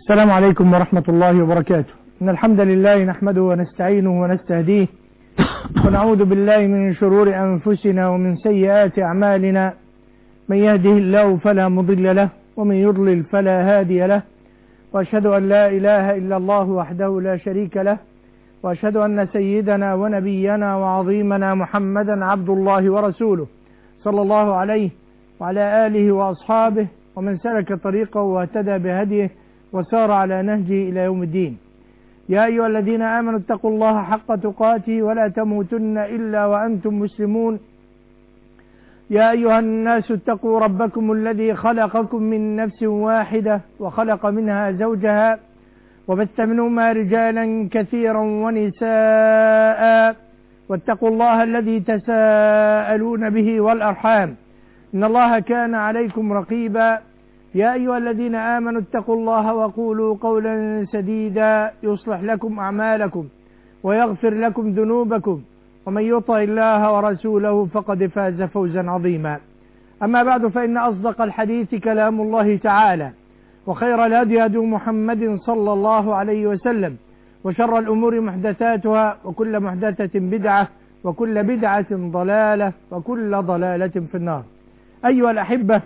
السلام عليكم ورحمة الله وبركاته إن الحمد لله نحمده ونستعينه ونستهديه ونعوذ بالله من شرور أنفسنا ومن سيئات أعمالنا من يهده الله فلا مضل له ومن يضلل فلا هادي له وأشهد أن لا إله إلا الله وحده لا شريك له وأشهد أن سيدنا ونبينا وعظيمنا محمدا عبد الله ورسوله صلى الله عليه وعلى آله وأصحابه ومن سلك طريقه واهتدى بهديه وسار على نهجه إلى يوم الدين يا أيها الذين آمنوا اتقوا الله حق تقاته ولا تموتن إلا وأنتم مسلمون يا أيها الناس اتقوا ربكم الذي خلقكم من نفس واحدة وخلق منها زوجها وبث منهما رجالا كثيرا ونساء واتقوا الله الذي تساءلون به والأرحام إن الله كان عليكم رقيبا يا أيها الذين آمنوا اتقوا الله وقولوا قولا سديدا يصلح لكم أعمالكم ويغفر لكم ذنوبكم ومن يطع الله ورسوله فقد فاز فوزا عظيما أما بعد فإن أصدق الحديث كلام الله تعالى وخير الهدي هدي محمد صلى الله عليه وسلم وشر الأمور محدثاتها وكل محدثة بدعة وكل بدعة ضلالة وكل ضلالة في النار أيها الأحبة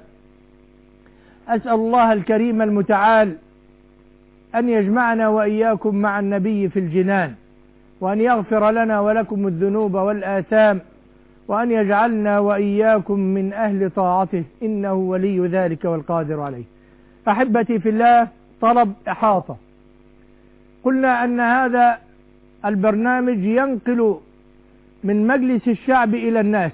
أسأل الله الكريم المتعال أن يجمعنا وإياكم مع النبي في الجنان وأن يغفر لنا ولكم الذنوب والآثام وأن يجعلنا وإياكم من أهل طاعته إنه ولي ذلك والقادر عليه أحبتي في الله طلب إحاطة قلنا أن هذا البرنامج ينقل من مجلس الشعب إلى الناس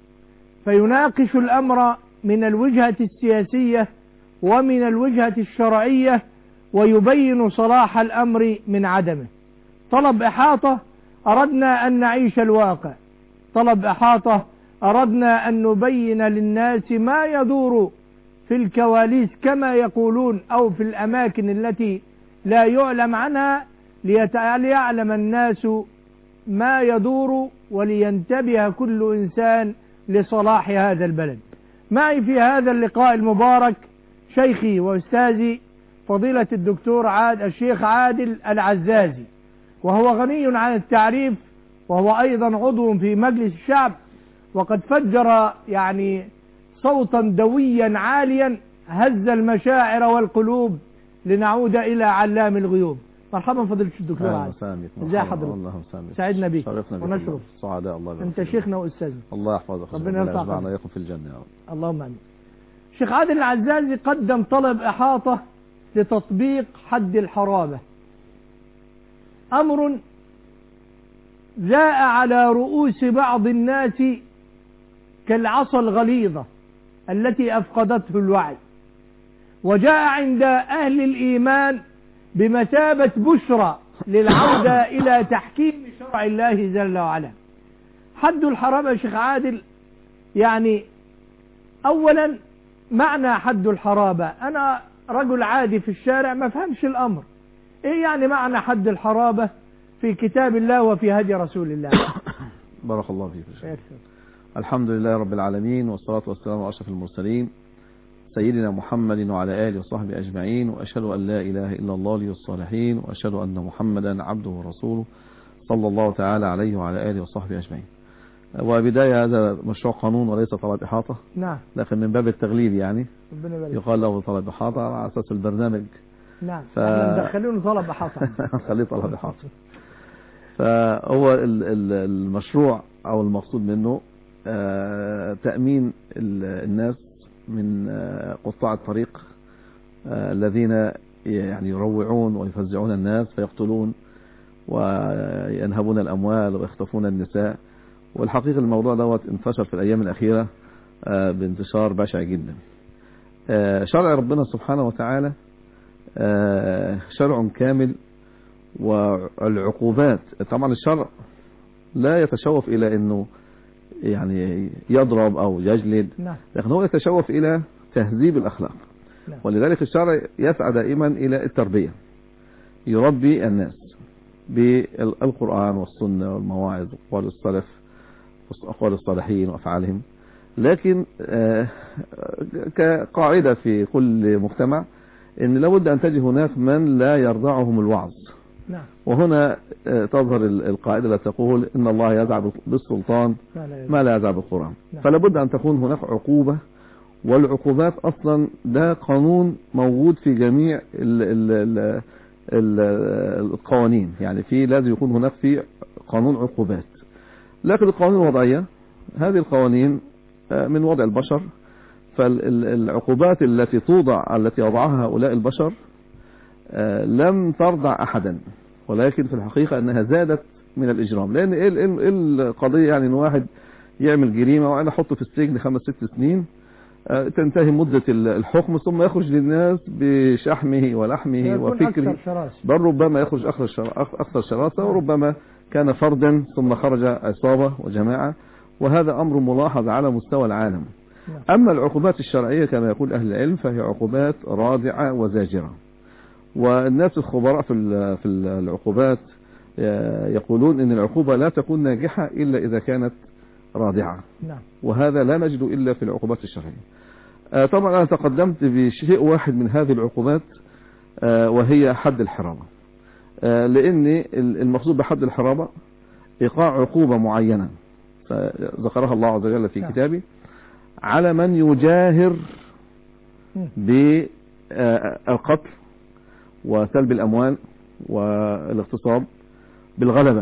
فيناقش الأمر من الوجهة السياسية ومن الوجهة الشرعية ويبين صلاح الأمر من عدمه طلب إحاطة أردنا أن نعيش الواقع طلب إحاطة أردنا أن نبين للناس ما يدور في الكواليس كما يقولون أو في الأماكن التي لا يعلم عنها ليعلم الناس ما يدور ولينتبه كل إنسان لصلاح هذا البلد معي في هذا اللقاء المبارك شيخي وأستاذي فضيلة الدكتور عاد الشيخ عادل العزازي وهو غني عن التعريف وهو أيضا عضو في مجلس الشعب وقد فجر يعني صوتا دويا عاليا هز المشاعر والقلوب لنعود إلى علام الغيوب مرحبا فضيلة الدكتور عادل ازي حضرتك الله سامي سعدنا بيك شرفنا بك ونشرف سعداء الله يبارك انت فيك. شيخنا واستاذنا الله يحفظك ربنا يرفع يجمعنا قدرك. اياكم في الجنه يا رب اللهم امين الشيخ عادل العزازي قدم طلب احاطه لتطبيق حد الحرابه امر جاء على رؤوس بعض الناس كالعصا الغليظه التي افقدته الوعي وجاء عند اهل الايمان بمثابه بشرى للعوده الى تحكيم شرع الله جل وعلا حد الحرابه يا شيخ عادل يعني اولا معنى حد الحرابة انا رجل عادي في الشارع ما فهمش الامر ايه يعني معنى حد الحرابة في كتاب الله وفي هدي رسول الله بارك الله فيك يا شيخ. الحمد لله رب العالمين والصلاة والسلام على أشرف المرسلين سيدنا محمد وعلى آله وصحبه أجمعين وأشهد أن لا إله إلا الله لي الصالحين وأشهد أن محمدا عبده ورسوله صلى الله تعالى عليه وعلى آله وصحبه أجمعين وبداية هذا مشروع قانون وليس طلب إحاطة نعم لكن من باب التغليب يعني ربنا يبارك يقال له طلب إحاطة على أساس البرنامج نعم ف- احنا مدخلينه طلب احاطة خليه طلب إحاطة فهو ال- ال- المشروع أو المقصود منه آه، تأمين ال- الناس من آه، قطاع الطريق آه، الذين يعني يروعون ويفزعون الناس فيقتلون وينهبون الأموال ويخطفون النساء والحقيقة الموضوع دوت انتشر في الأيام الأخيرة آه، بانتشار بشع جدا آه، شرع ربنا سبحانه وتعالى آه، شرع كامل والعقوبات طبعا الشرع لا يتشوف إلى أنه يعني يضرب أو يجلد نعم لكن هو يتشوف إلى تهذيب الأخلاق نعم. ولذلك الشرع يسعى دائما إلى التربية يربي الناس بالقرآن والسنة والمواعظ وأقوال السلف وأقوال الصالحين وأفعالهم لكن آه، كقاعدة في كل مجتمع ان لابد ان تجد هناك من لا يرضعهم الوعظ نعم وهنا آه، تظهر ال- القاعدة التي تقول ان الله يزع بالسلطان ما لا يزال. ما لا يزع بالقرآن نعم. فلا بد أن تكون هناك عقوبة والعقوبات أصلا ده قانون موجود في جميع ال ال ال ال القوانين يعني في لازم يكون هناك في قانون عقوبات لكن القوانين الوضعية هذه القوانين آه، من وضع البشر فالعقوبات التي توضع التي وضعها هؤلاء البشر آه، لم ترضع أحدا ولكن في الحقيقة أنها زادت من الإجرام لأن إيه ال- إيه ال- القضية يعني أن واحد يعمل جريمة وأنا أحطه في السجن خمس ست سنين آه، تنتهي مدة ال- الحكم ثم يخرج للناس بشحمه ولحمه يكون وفكره أكثر شراسة بل ربما يخرج أخر الشر- أخ- أكثر شراسة وربما كان فردا ثم خرج عصابة وجماعة وهذا أمر ملاحظ على مستوى العالم نعم. أما العقوبات الشرعية كما يقول أهل العلم فهي عقوبات رادعة وزاجرة والناس الخبراء في ال- في العقوبات آه، يقولون أن العقوبة لا تكون ناجحة إلا إذا كانت رادعة نعم وهذا لا نجد إلا في العقوبات الشرعية آه، طبعا أنا تقدمت بشيء واحد من هذه العقوبات آه، وهي حد الحرابة آه، لأن ال- المقصود بحد الحرابة إيقاع عقوبة معينة ذكرها الله عز وجل في نعم. كتابه على من يجاهر مم. بالقتل وسلب الأموال والاغتصاب بالغلبة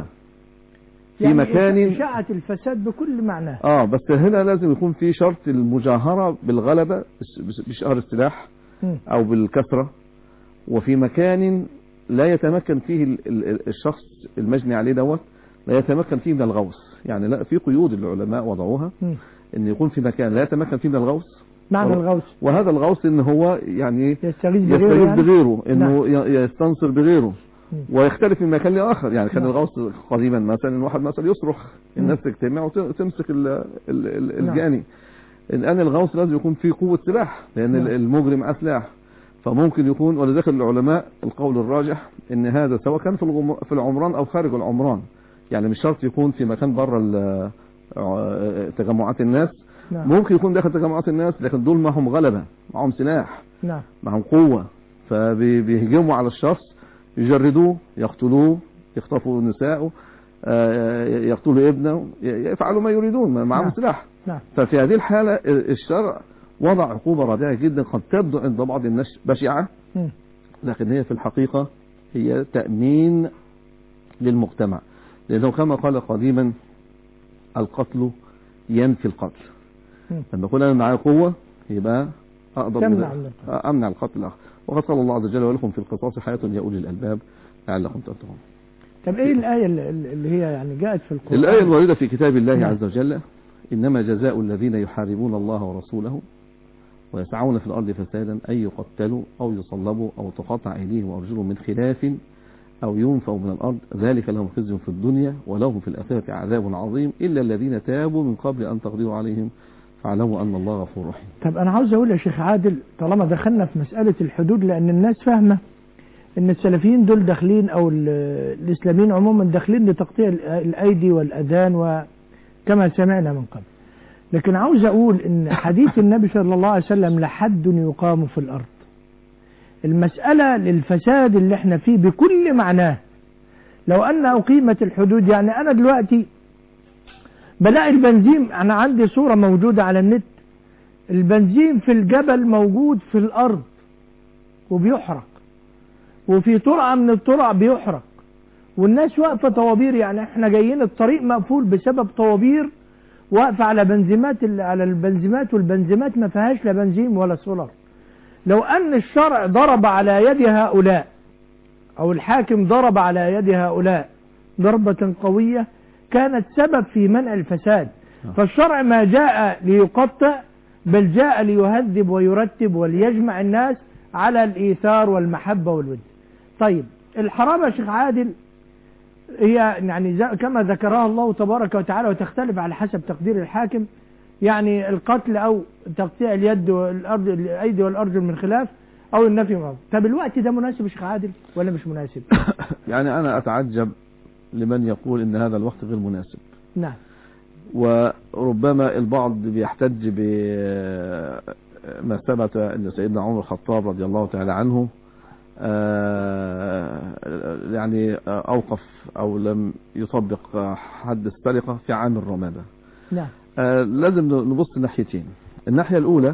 في يعني مكان إشاعة الفساد بكل معناه اه بس هنا لازم يكون في شرط المجاهرة بالغلبة بش- بش- بشهر السلاح مم. او بالكثرة وفي مكان لا يتمكن فيه ال- ال- الشخص المجني عليه دوت لا يتمكن فيه من الغوص يعني لا في قيود العلماء وضعوها مم. ان يكون في مكان لا يتمكن فيه من الغوص معنى والله. الغوص وهذا الغوص ان هو يعني يستغيث بغيره يستغيث يعني بغيره انه ي- يستنصر بغيره مم. ويختلف من مكان لاخر يعني كان نعم. الغوص قديما مثلا الواحد مثلا يصرخ الناس تجتمع وتمسك ال- ال- ال- نعم. الجاني الان الغوص لازم يكون فيه قوه سلاح لان نعم. المجرم معاه سلاح فممكن يكون ولذلك العلماء القول الراجح ان هذا سواء كان في الغم- في العمران او خارج العمران يعني مش شرط يكون في مكان بره ال- ع- تجمعات الناس نعم ممكن يكون داخل تجمعات الناس لكن دول معهم غلبه معهم سلاح نعم معهم قوة فبيهجموا على الشخص يجردوه يقتلوه يخطفوا نساءه آه، يقتلوا ابنه ي- يفعلوا ما يريدون ما- معهم نعم. سلاح نعم ففي هذه الحالة الشرع وضع عقوبة رادعة جدا قد تبدو عند بعض الناس بشعة مم. لكن هي في الحقيقة هي تأمين للمجتمع لأنه كما قال قديما القتل ينفي القتل مم. لما يكون أنا معايا قوة يبقى أقدر تمنع من- من القتل. أمنع القتل الآخر وقد قال الله عز وجل ولكم في القصاص حياة يا أولي الألباب لعلكم تتقون طب ايه الآية اللي اللي هي يعني جاءت في القرآن الآية الواردة في كتاب الله نعم. عز وجل إنما جزاء الذين يحاربون الله ورسوله ويسعون في الأرض فسادا أن يقتلوا أو يصلبوا أو تقطع أيديهم وأرجلهم من خلاف أو ينفوا من الأرض ذلك لهم خزي في الدنيا ولهم في الآخرة عذاب عظيم إلا الذين تابوا من قبل أن تقدروا عليهم فاعلموا أن الله غفور رحيم طب انا عاوز اقول يا شيخ عادل طالما دخلنا في مسألة الحدود لان الناس فاهمة ان السلفيين دول داخلين او ال- الاسلاميين عموما داخلين لتقطيع ال- الايدي والاذان وكما سمعنا من قبل لكن عاوز اقول ان حديث النبي صلى الله عليه وسلم لحد يقام في الارض المسألة للفساد اللي احنا فيه بكل معناه لو ان اقيمت الحدود يعني انا دلوقتي بلاقي البنزين انا عندي صورة موجودة على النت البنزين في الجبل موجود في الارض وبيحرق وفي ترعة من الترع بيحرق والناس واقفة طوابير يعني احنا جايين الطريق مقفول بسبب طوابير واقفة على بنزيمات ال- على البنزيمات والبنزيمات ما فيهاش لا بنزين ولا سولار لو ان الشرع ضرب على يد هؤلاء او الحاكم ضرب على يد هؤلاء ضربة قوية كانت سبب في منع الفساد فالشرع ما جاء ليقطع بل جاء ليهذب ويرتب وليجمع الناس على الإيثار والمحبة والود طيب الحرام يا شيخ عادل هي يعني ز- كما ذكرها الله تبارك وتعالى وتختلف على حسب تقدير الحاكم يعني القتل أو تقطيع اليد والأرض الأيدي والأرجل من خلاف أو النفي من الأرض طب الوقت ده مناسب يا شيخ عادل ولا مش مناسب يعني أنا أتعجب لمن يقول إن هذا الوقت غير مناسب نعم وربما البعض بيحتج ما ثبت أن سيدنا عمر الخطاب رضي الله تعالى عنه آه، يعني أوقف أو لم يطبق حد السرقة في عام الرمادة نعم آه، لازم نبص ناحيتين الناحية الأولى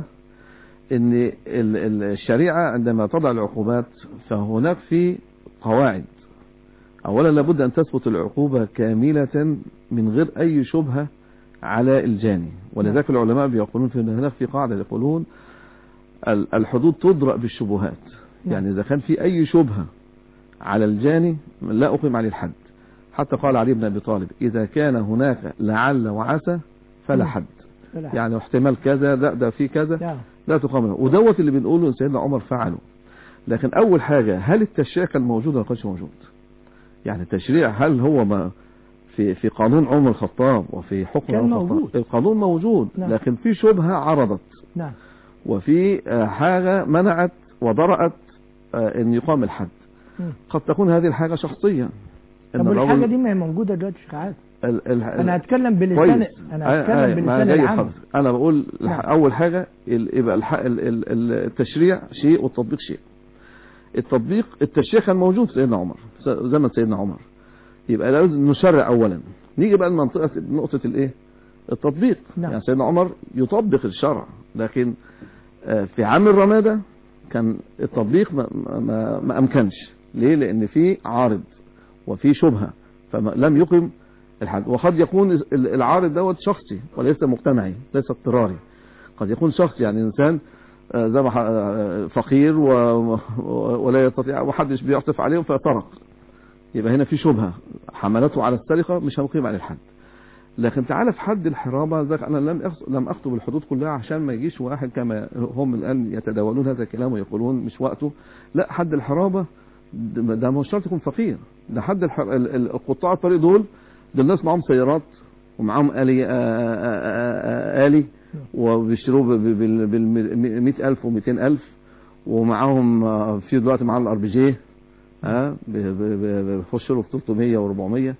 ان ال- ال- الشريعة عندما تضع العقوبات فهناك في قواعد اولا لابد ان تثبت العقوبة كاملة من غير اي شبهة على الجاني ولذلك العلماء بيقولون في هناك في قاعدة يقولون ال- الحدود تدرأ بالشبهات نعم. يعني اذا كان في اي شبهة على الجاني لا اقيم عليه الحد حتى قال علي بن ابي طالب اذا كان هناك لعل وعسى فلا نعم. حد بالعكس. يعني احتمال كذا لا ده في كذا نعم لا تقام له ودوت اللي بنقوله ان سيدنا عمر فعله لكن اول حاجة هل التشريع كان موجود ولا ما كانش موجود يعني التشريع هل هو ما في في قانون عمر الخطاب وفي حكم كان عمر الخطاب موجود. القانون موجود نعم. لكن في شبهة عرضت نعم وفي آه، حاجة منعت وضرأت آه، ان يقام الحد مم. قد تكون هذه الحاجة شخصية طب إن والحاجة الرجل- دي ما هي موجودة دلوقتي يا شيخ عادل ال- ال- انا هتكلم بلسان كويس انا آه، هتكلم آه، ما بلسان جاي العام حضرتك. انا بقول نعم. اول حاجه ال- يبقى الح- ال- ال- ال- التشريع شيء والتطبيق شيء التطبيق التشريع كان موجود في سيدنا عمر س- زمن سيدنا عمر يبقى لازم نشرع اولا نيجي بقى لمنطقه نقطه الايه التطبيق نعم. يعني سيدنا عمر يطبق الشرع لكن آه، في عام الرماده كان التطبيق ما, ما, ما امكنش ليه لان في عارض وفي شبهه فلم يقم الحد وقد يكون ال- العارض دوت شخصي وليس مجتمعي ليس اضطراري قد يكون شخصي يعني انسان آه، زي ما ح- آه، فقير و- و- ولا يستطيع وحدش بيعطف عليه فسرق يبقى هنا في شبهه حملته على السرقه مش هنقيم عليه الحد لكن تعالى في حد الحرابه ذاك انا لم أخ- لم اكتب الحدود كلها عشان ما يجيش واحد كما هم الان يتداولون هذا الكلام ويقولون مش وقته لا حد الحرابه ده ده مش شرط يكون فقير ده حد الح- ال- ال- قطاع الطريق دول دول الناس معاهم سيارات ومعاهم آلي آه، آه، آه، آلي وبيشتروه بال 100000 و 200000 ومعاهم آه، في دلوقتي معاهم الار بي جي ها بيخشوا له في 300 و400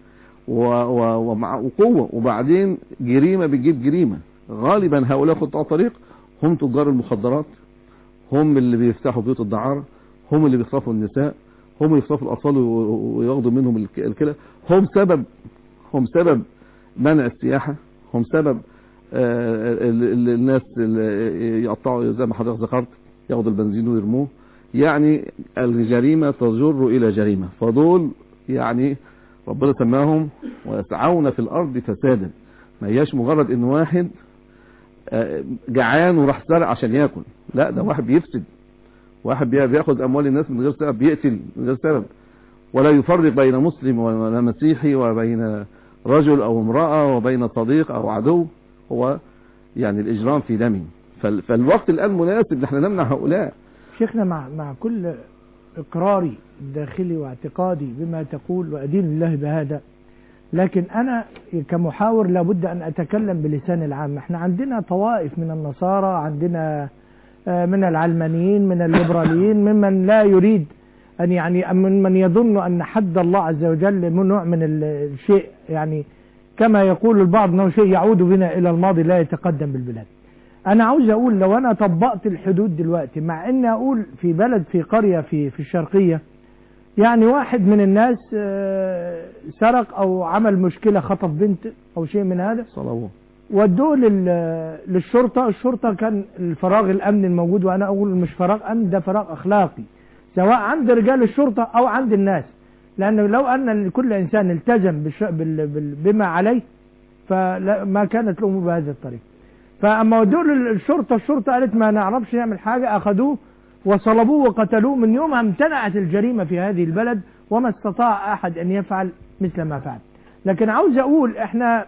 ومع وقوه وبعدين جريمه بتجيب جريمه غالبا هؤلاء قطاع الطريق هم تجار المخدرات هم اللي بيفتحوا بيوت الدعارة هم اللي بيخطفوا النساء هم اللي بيخطفوا الأطفال و- وياخدوا منهم الك- الكلى هم سبب هم سبب منع السياحة هم سبب آه، ال- ال- الناس اللي يقطعوا زي ما حضرتك ذكرت ياخدوا البنزين ويرموه يعني الجريمة تجر إلى جريمة فدول يعني ربنا سماهم ويسعون في الأرض فسادا ما هياش مجرد إن واحد آه، جعان وراح سرق عشان ياكل لا ده واحد بيفسد واحد بي- بياخد اموال الناس من غير سبب بيقتل من غير سبب ولا يفرق بين مسلم ولا مسيحي وبين رجل او امرأة وبين صديق او عدو هو يعني الاجرام في دمه فال- فالوقت الان مناسب ان احنا نمنع هؤلاء شيخنا مع مع كل اقراري الداخلي واعتقادي بما تقول وادين الله بهذا لكن انا كمحاور لابد ان اتكلم بلسان العام احنا عندنا طوائف من النصارى عندنا آه، من العلمانيين من الليبراليين ممن لا يريد ان يعني من من يظن ان حد الله عز وجل من نوع من ال- الشيء يعني كما يقول البعض انه شيء يعود بنا الى الماضي لا يتقدم بالبلاد انا عاوز اقول لو انا طبقت الحدود دلوقتي مع اني اقول في بلد في قرية في في الشرقية يعني واحد من الناس آه، سرق او عمل مشكلة خطف بنت او شيء من هذا صلوات ودوه لل- للشرطة الشرطة كان الفراغ الامن الموجود وانا اقول مش فراغ امن ده فراغ اخلاقي سواء عند رجال الشرطة او عند الناس لانه لو ان كل انسان التزم بالش- بال- بال- بما عليه فما كانت الامور بهذه الطريقة فاما ودوه للشرطة الشرطة قالت ما نعرفش نعمل حاجة اخذوه وصلبوه وقتلوه من يومها امتنعت الجريمة في هذه البلد وما استطاع احد ان يفعل مثل ما فعل لكن عاوز اقول احنا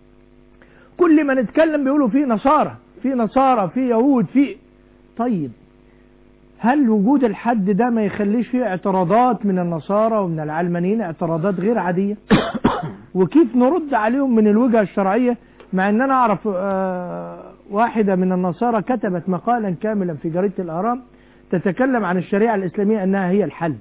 كل ما نتكلم بيقولوا في نصارى في نصارى في يهود في طيب هل وجود الحد ده ما يخليش فيه اعتراضات من النصارى ومن العلمانيين اعتراضات غير عادية وكيف نرد عليهم من الوجهة الشرعية مع ان انا اعرف آه، واحدة من النصارى كتبت مقالا كاملا في جريدة الاهرام تتكلم عن الشريعة الاسلامية انها هي الحل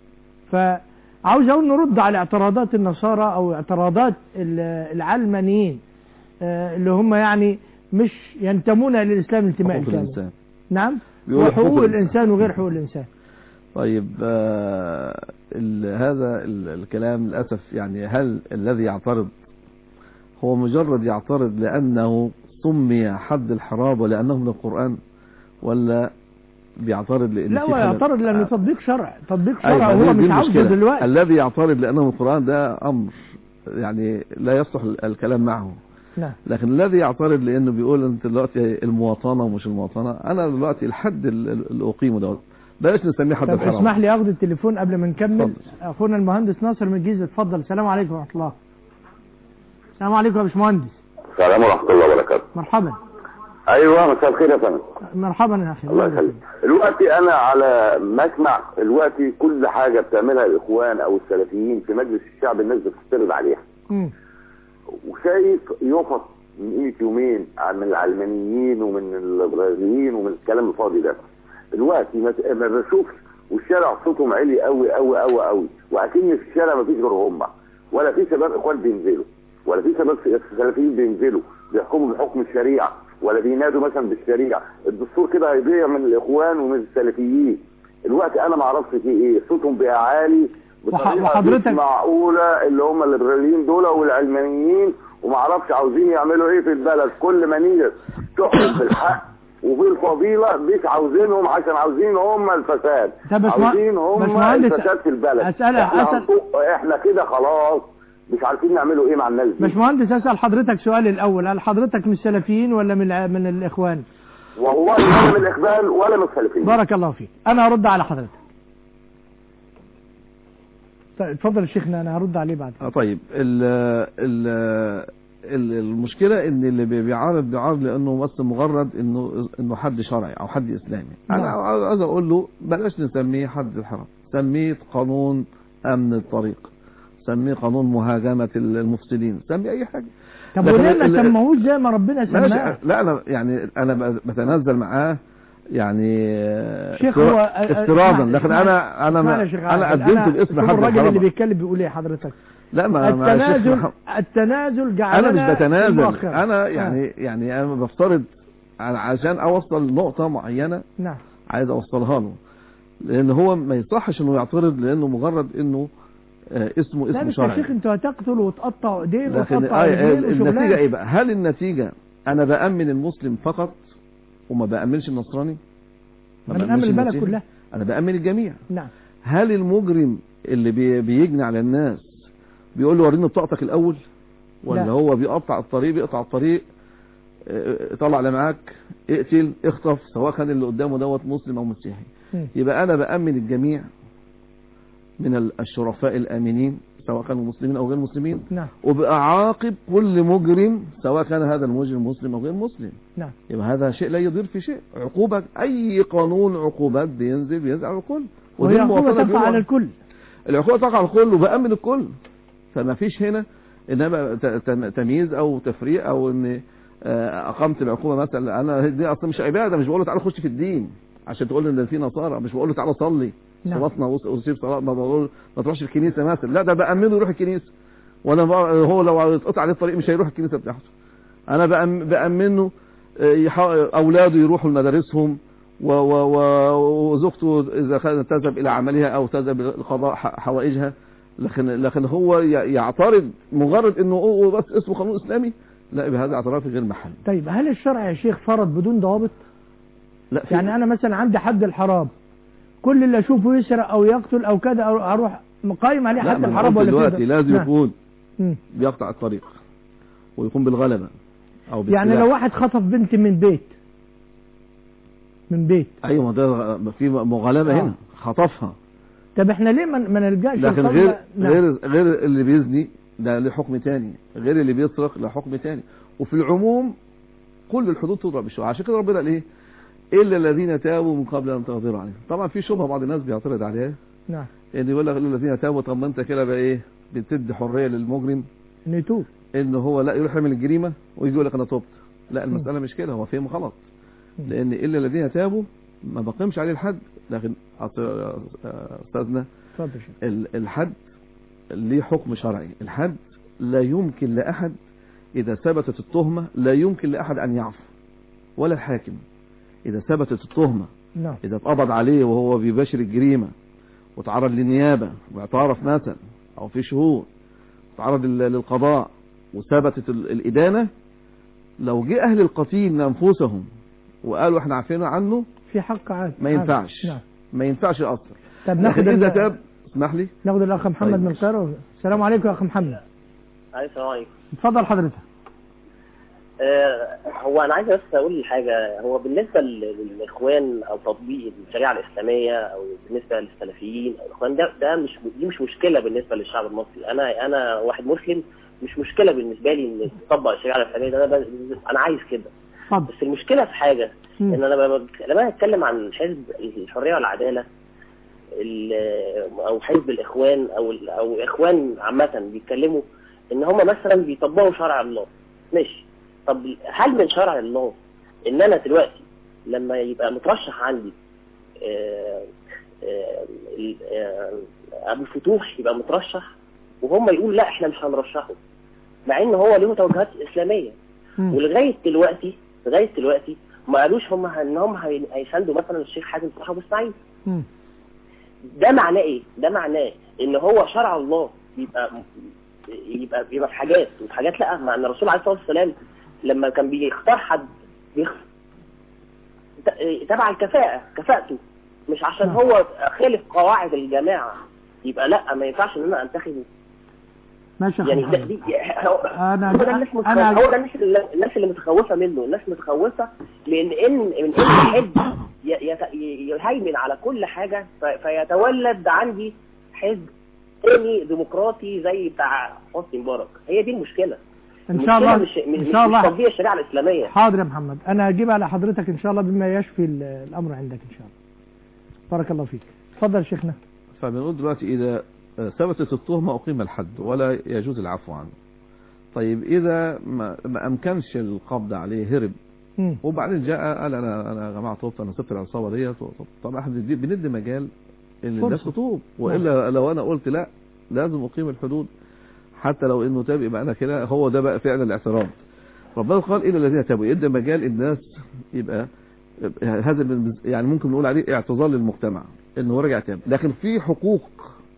فعاوز اقول نرد على اعتراضات النصارى او اعتراضات ال- العلمانيين آه، اللي هم يعني مش ينتمون للاسلام انتماء حقوق كامل الانسان نعم بيقولوا وحقوق حقوق الإنسان وغير حقوق الإنسان طيب آه ال- هذا ال- الكلام للأسف يعني هل الذي يعترض هو مجرد يعترض لأنه سمي حد الحراب ولأنه من القرآن ولا بيعترض لأن لا في هو حاجة- يعترض لأنه آه. تطبيق شرع تطبيق أيوة، شرع دي- هو دي مش عاوزه المشكلة. دلوقتي الذي يعترض لأنه من القرآن ده أمر يعني لا يصلح الكلام معه نعم لكن الذي يعترض لانه بيقول انت دلوقتي المواطنه ومش المواطنه انا دلوقتي الحد ال- ال- اللي اقيمه دوت بلاش نسميه حد طب الحرام اسمح لي اخد التليفون قبل ما نكمل اتفضل. اخونا المهندس ناصر من الجيزه اتفضل السلام عليكم ورحمه الله السلام عليكم يا باشمهندس السلام ورحمة الله وبركاته مرحبا ايوه مساء الخير يا فندم مرحبا يا اخي الله يخليك دلوقتي انا على مسمع دلوقتي كل حاجة بتعملها الاخوان او السلفيين في مجلس الشعب الناس بتفترض عليها مم. وشايف يفط من قيمة يومين من العلمانيين ومن الابراهيميين ومن الكلام الفاضي ده دلوقتي ما ما بشوفش والشارع صوتهم عالي قوي قوي قوي قوي واكن في الشارع ما فيش غير هم ولا في شباب اخوان بينزلوا ولا في شباب سلفيين بينزلوا بيحكموا بحكم الشريعه ولا بينادوا مثلا بالشريعه الدستور كده هيضيع من الاخوان ومن السلفيين الوقت انا ما اعرفش فيه ايه صوتهم بقى عالي بطريقة وحضرتك- مش معقوله اللي هم الليبراليين دول والعلمانيين وما اعرفش عاوزين يعملوا ايه في البلد كل ما نيجي تحكم بالحق وبالفضيله مش عاوزينهم عشان عاوزين هم الفساد طب باشمهندس- عاوزين هم باشمهندس، الفساد في البلد أسألك- احنا, أسأل- هنطق- احنا كده خلاص مش عارفين نعملوا ايه مع الناس دي باشمهندس اسال حضرتك سؤال الاول هل حضرتك من السلفيين ولا من الع- من الاخوان والله ولا من الاخبال ولا من السلفيين بارك الله فيك انا هرد على حضرتك طيب اتفضل يا شيخنا انا هرد عليه بعد آه طيب ال ال ال- المشكلة ان اللي بي- بيعارض بيعارض لانه بس مجرد انه انه حد شرعي او حد اسلامي انا نعم. عايز اقول له بلاش نسميه حد الحرام سميه قانون امن الطريق سميه قانون مهاجمة المفسدين سميه اي حاجة طب لكن وليه ما ال- سموهوش زي ما ربنا سماه ماشي لا انا يعني انا ب- بتنازل معاه يعني آه، شيخ افترا- هو آه، آه، افتراضا اسمعني- لكن اسمعني- انا انا اسمعني ما يا شيخ انا عادل، قدمت باسم شوف حد الراجل اللي الحرام بيتكلم بيقول ايه حضرتك لا ما ما يا شيخ التنازل محمد- التنازل انا جعلنا مش بتنازل مؤخرا. انا آه. يعني يعني انا بفترض على- عشان اوصل نقطة معينة نعم عايز اوصلها له لان هو ما يصحش انه يعترض لانه مجرد انه آه، اسمه لا اسم بس يا شيخ شرعي انتوا هتقتلوا وتقطعوا ايدين لكن وتقطعوا آه، رجلين النتيجة وشغلانه ايه بقى هل النتيجة انا بأمن المسلم فقط وما بأمنش النصراني ما انا بأمنش نأمن البلد المسيحي؟ كلها انا بأمن الجميع نعم هل المجرم اللي بي بيجني على الناس بيقول له وريني بطاقتك الاول ولا لا. هو بيقطع الطريق بيقطع الطريق اه، طلع اللي معاك اقتل اخطف سواء كان اللي قدامه دوت مسلم او مسيحي مم. يبقى انا بامن الجميع من ال- الشرفاء الامنين سواء كانوا مسلمين او غير مسلمين نعم وبأعاقب كل مجرم سواء كان هذا المجرم مسلم او غير مسلم نعم يبقى هذا شيء لا يضير في شيء عقوبة اي قانون عقوبات بينزل بينزل على الكل ودي وهي عقوبة المواطنة تقع بيقولوا على الكل العقوبة تقع على الكل وبأمن الكل فما فيش هنا انما ت- ت- تمييز او تفريق او ان آه، اقامت العقوبة مثلا انا دي اصلا مش عبادة مش بقول له تعالى خش في الدين عشان تقول لي ان في نصارى مش بقول له تعالى صلي نعم. صلاتنا وس- وسيب صلاة ما بقول له ما تروحش الكنيسة مثلا لا ده بأمنه يروح الكنيسة وانا بقى- هو لو اتقطع عليه الطريق مش هيروح الكنيسة بتاعته انا بأم- بأمنه آه، يح- اولاده يروحوا لمدارسهم و- و- و- وزوجته اذا كانت تذهب الى عملها او تذهب لقضاء ح- حوائجها لكن لكن هو ي- يعترض مجرد انه هو بس اسمه قانون اسلامي لا بهذا اعتراف غير محل طيب هل الشرع يا شيخ فرض بدون ضوابط لا في يعني انا مثلا عندي حد الحرام كل اللي اشوفه يسرق او يقتل او كده أو اروح مقايم عليه لا حد ما أنا الحرام قلت ولا دلوقتي كده لازم نعم. يكون مم. بيقطع الطريق ويكون بالغلبة او يعني بالسلاح. لو واحد خطف بنت من بيت من بيت ايوه ما ده في مغالبة آه. هنا خطفها طب احنا ليه ما ما نلجاش لكن للقول غير ده؟ نعم. غير غير اللي بيزني ده له حكم تاني غير اللي بيسرق له حكم تاني وفي العموم كل الحدود تضرب بالشرع عشان كده ربنا قال ايه الا الذين تابوا من قبل ان تقدروا عليهم طبعا في شبهه بعض الناس بيعترض عليها نعم ان يقول لك الا الذين تابوا طب ما انت كده بقى ايه بتدي حريه للمجرم انه يتوب ان هو لا يروح يعمل الجريمه ويجي يقول لك انا تبت لا المساله مش كده هو فهم غلط مم. لان الا الذين تابوا ما بقيمش عليه الحد لكن أص- استاذنا اتفضل يا شيخ ال- الحد ليه حكم شرعي الحد لا يمكن لأحد إذا ثبتت التهمة لا يمكن لأحد أن يعفو ولا الحاكم إذا ثبتت التهمة نعم إذا اتقبض عليه وهو بيباشر الجريمة وتعرض للنيابة واعترف مثلا أو في شهود تعرض لل- للقضاء وثبتت ال- الإدانة لو جه أهل القتيل لأنفسهم وقالوا احنا عارفين عنه في حق عاد ما عاد. ينفعش نعم ما ينفعش يأثر طب ناخد لكن إذا ال- تاب اسمح لي ناخد الاخ محمد طيب. من القاهره السلام عليكم يا اخ محمد عليكم السلام عليكم اتفضل حضرتك آه، هو انا عايز بس اقول حاجه هو بالنسبه لل- للاخوان او تطبيق الشريعه الاسلاميه او بالنسبه للسلفيين او الاخوان ده ده مش دي مش مشكله بالنسبه للشعب المصري انا انا واحد مسلم مش مشكله بالنسبه لي ان تطبق الشريعه الاسلاميه ده انا ب- انا عايز كده اتفضل بس المشكله في حاجه مم. ان انا ب- ب- لما اتكلم عن حزب الحريه والعداله ال- او حزب الاخوان او ال- او اخوان عامه بيتكلموا ان هم مثلا بيطبقوا شرع الله ماشي طب هل من شرع الله ان انا دلوقتي لما يبقى مترشح عندي آه، آه، ال- آه، ابو الفتوح يبقى مترشح وهم يقولوا لا احنا مش هنرشحه مع ان هو له توجهات اسلاميه مم. ولغايه دلوقتي لغايه دلوقتي ما قالوش هم ان هم هي- هيساندوا مثلا الشيخ حازم صلاح ابو اسماعيل مم. ده معناه ايه؟ ده معناه ان هو شرع الله يبقى يبقى يبقى في حاجات وفي حاجات لا مع ان الرسول عليه الصلاه والسلام لما كان بيختار حد بيخ... ت- تبع الكفاءه كفاءته مش عشان نعم. هو خالف قواعد الجماعه يبقى لا ما ينفعش ان انا انتخبه ماشي يا أخ يعني ده محمد. دي هو أنا- هو ده الناس متخوفة أنا- هو ده الناس اللي الناس اللي متخوفه منه الناس متخوفه لان ان من ان حزب ي- يت- ي- يهيمن على كل حاجه ف- فيتولد عندي حزب تاني ديمقراطي زي بتاع حسني مبارك هي دي المشكله ان شاء الله المشكلة مش مش, ان شاء مش الله تطبيق الشريعه الاسلاميه حاضر يا محمد انا هجيب على حضرتك ان شاء الله بما يشفي ال- الامر عندك ان شاء الله بارك الله فيك اتفضل يا شيخنا فبنقول دلوقتي إذا آه، ثبتت التهمة أقيم الحد ولا يجوز العفو عنه طيب إذا ما, ما أمكنش القبض عليه هرب مم. وبعدين جاء قال أنا أنا يا جماعة تبت أنا سبت العصابة ديت طب- طب احنا بندي بندي مجال إن الناس فرصة. تتوب وإلا لو أنا قلت لا لازم أقيم الحدود حتى لو إنه تاب يبقى أنا كده هو ده بقى فعلا الاعتراض ربنا قال إلى الذين تابوا يدي مجال الناس يبقى هذا من- يعني ممكن نقول عليه اعتذار للمجتمع انه هو رجع تاب لكن في حقوق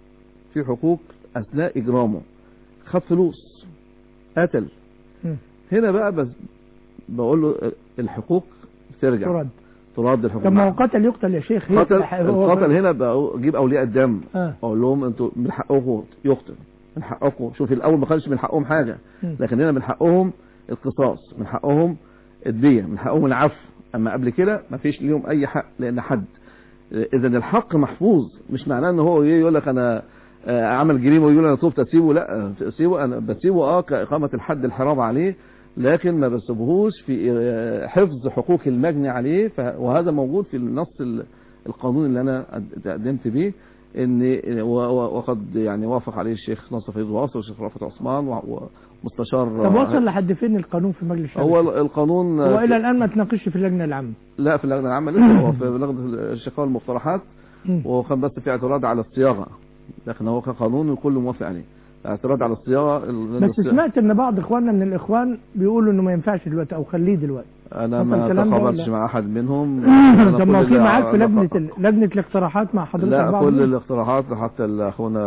في حقوق اثناء اجرامه خد فلوس قتل مم. هنا بقى بس بقول له الحقوق ترجع ترد ترد الحقوق طب ما هو قتل يقتل يا شيخ هي- قتل هو- القتل هنا بقى اجيب اولياء الدم اه اقول لهم انتوا من حقكم يقتل من حقكم شوف الاول ما كانش من حقهم حاجه مم. لكن هنا من حقهم القصاص من حقهم الدية من حقهم العفو اما قبل كده ما فيش ليهم اي حق لان حد اذا الحق محفوظ مش معناه ان هو يقول لك انا آه، عمل جريمه ويقول انا تبت اسيبه لا اسيبه انا بسيبه اه كاقامه الحد الحرام عليه لكن ما بسيبهوش في آه، حفظ حقوق المجني عليه ف- وهذا موجود في النص ال- القانوني اللي انا قد- قدمت به ان و- و- وقد يعني وافق عليه الشيخ ناصر فريد واصل والشيخ رافت عثمان و- ومستشار طب وصل لحد فين القانون في مجلس الشعب هو القانون هو الى الان ما تناقش في اللجنه العامه لا في اللجنه العامه لسه هو في لجنه الشقاء والمقترحات مم. وكان بس في اعتراض على الصياغه لكن هو كقانون الكل موافق عليه اعتراض على الصياغه ال- بس سمعت ان بعض اخواننا من الاخوان بيقولوا انه ما ينفعش دلوقتي او خليه دلوقتي انا حصل ما الكلام ده تقابلتش ولا؟ مع احد منهم أنا طب ما كل في اللي معاك في أعرفه- لجنه ال- لجنه الاقتراحات مع حضرتك لا بعض كل منهم؟ الاقتراحات حتى ال- اخونا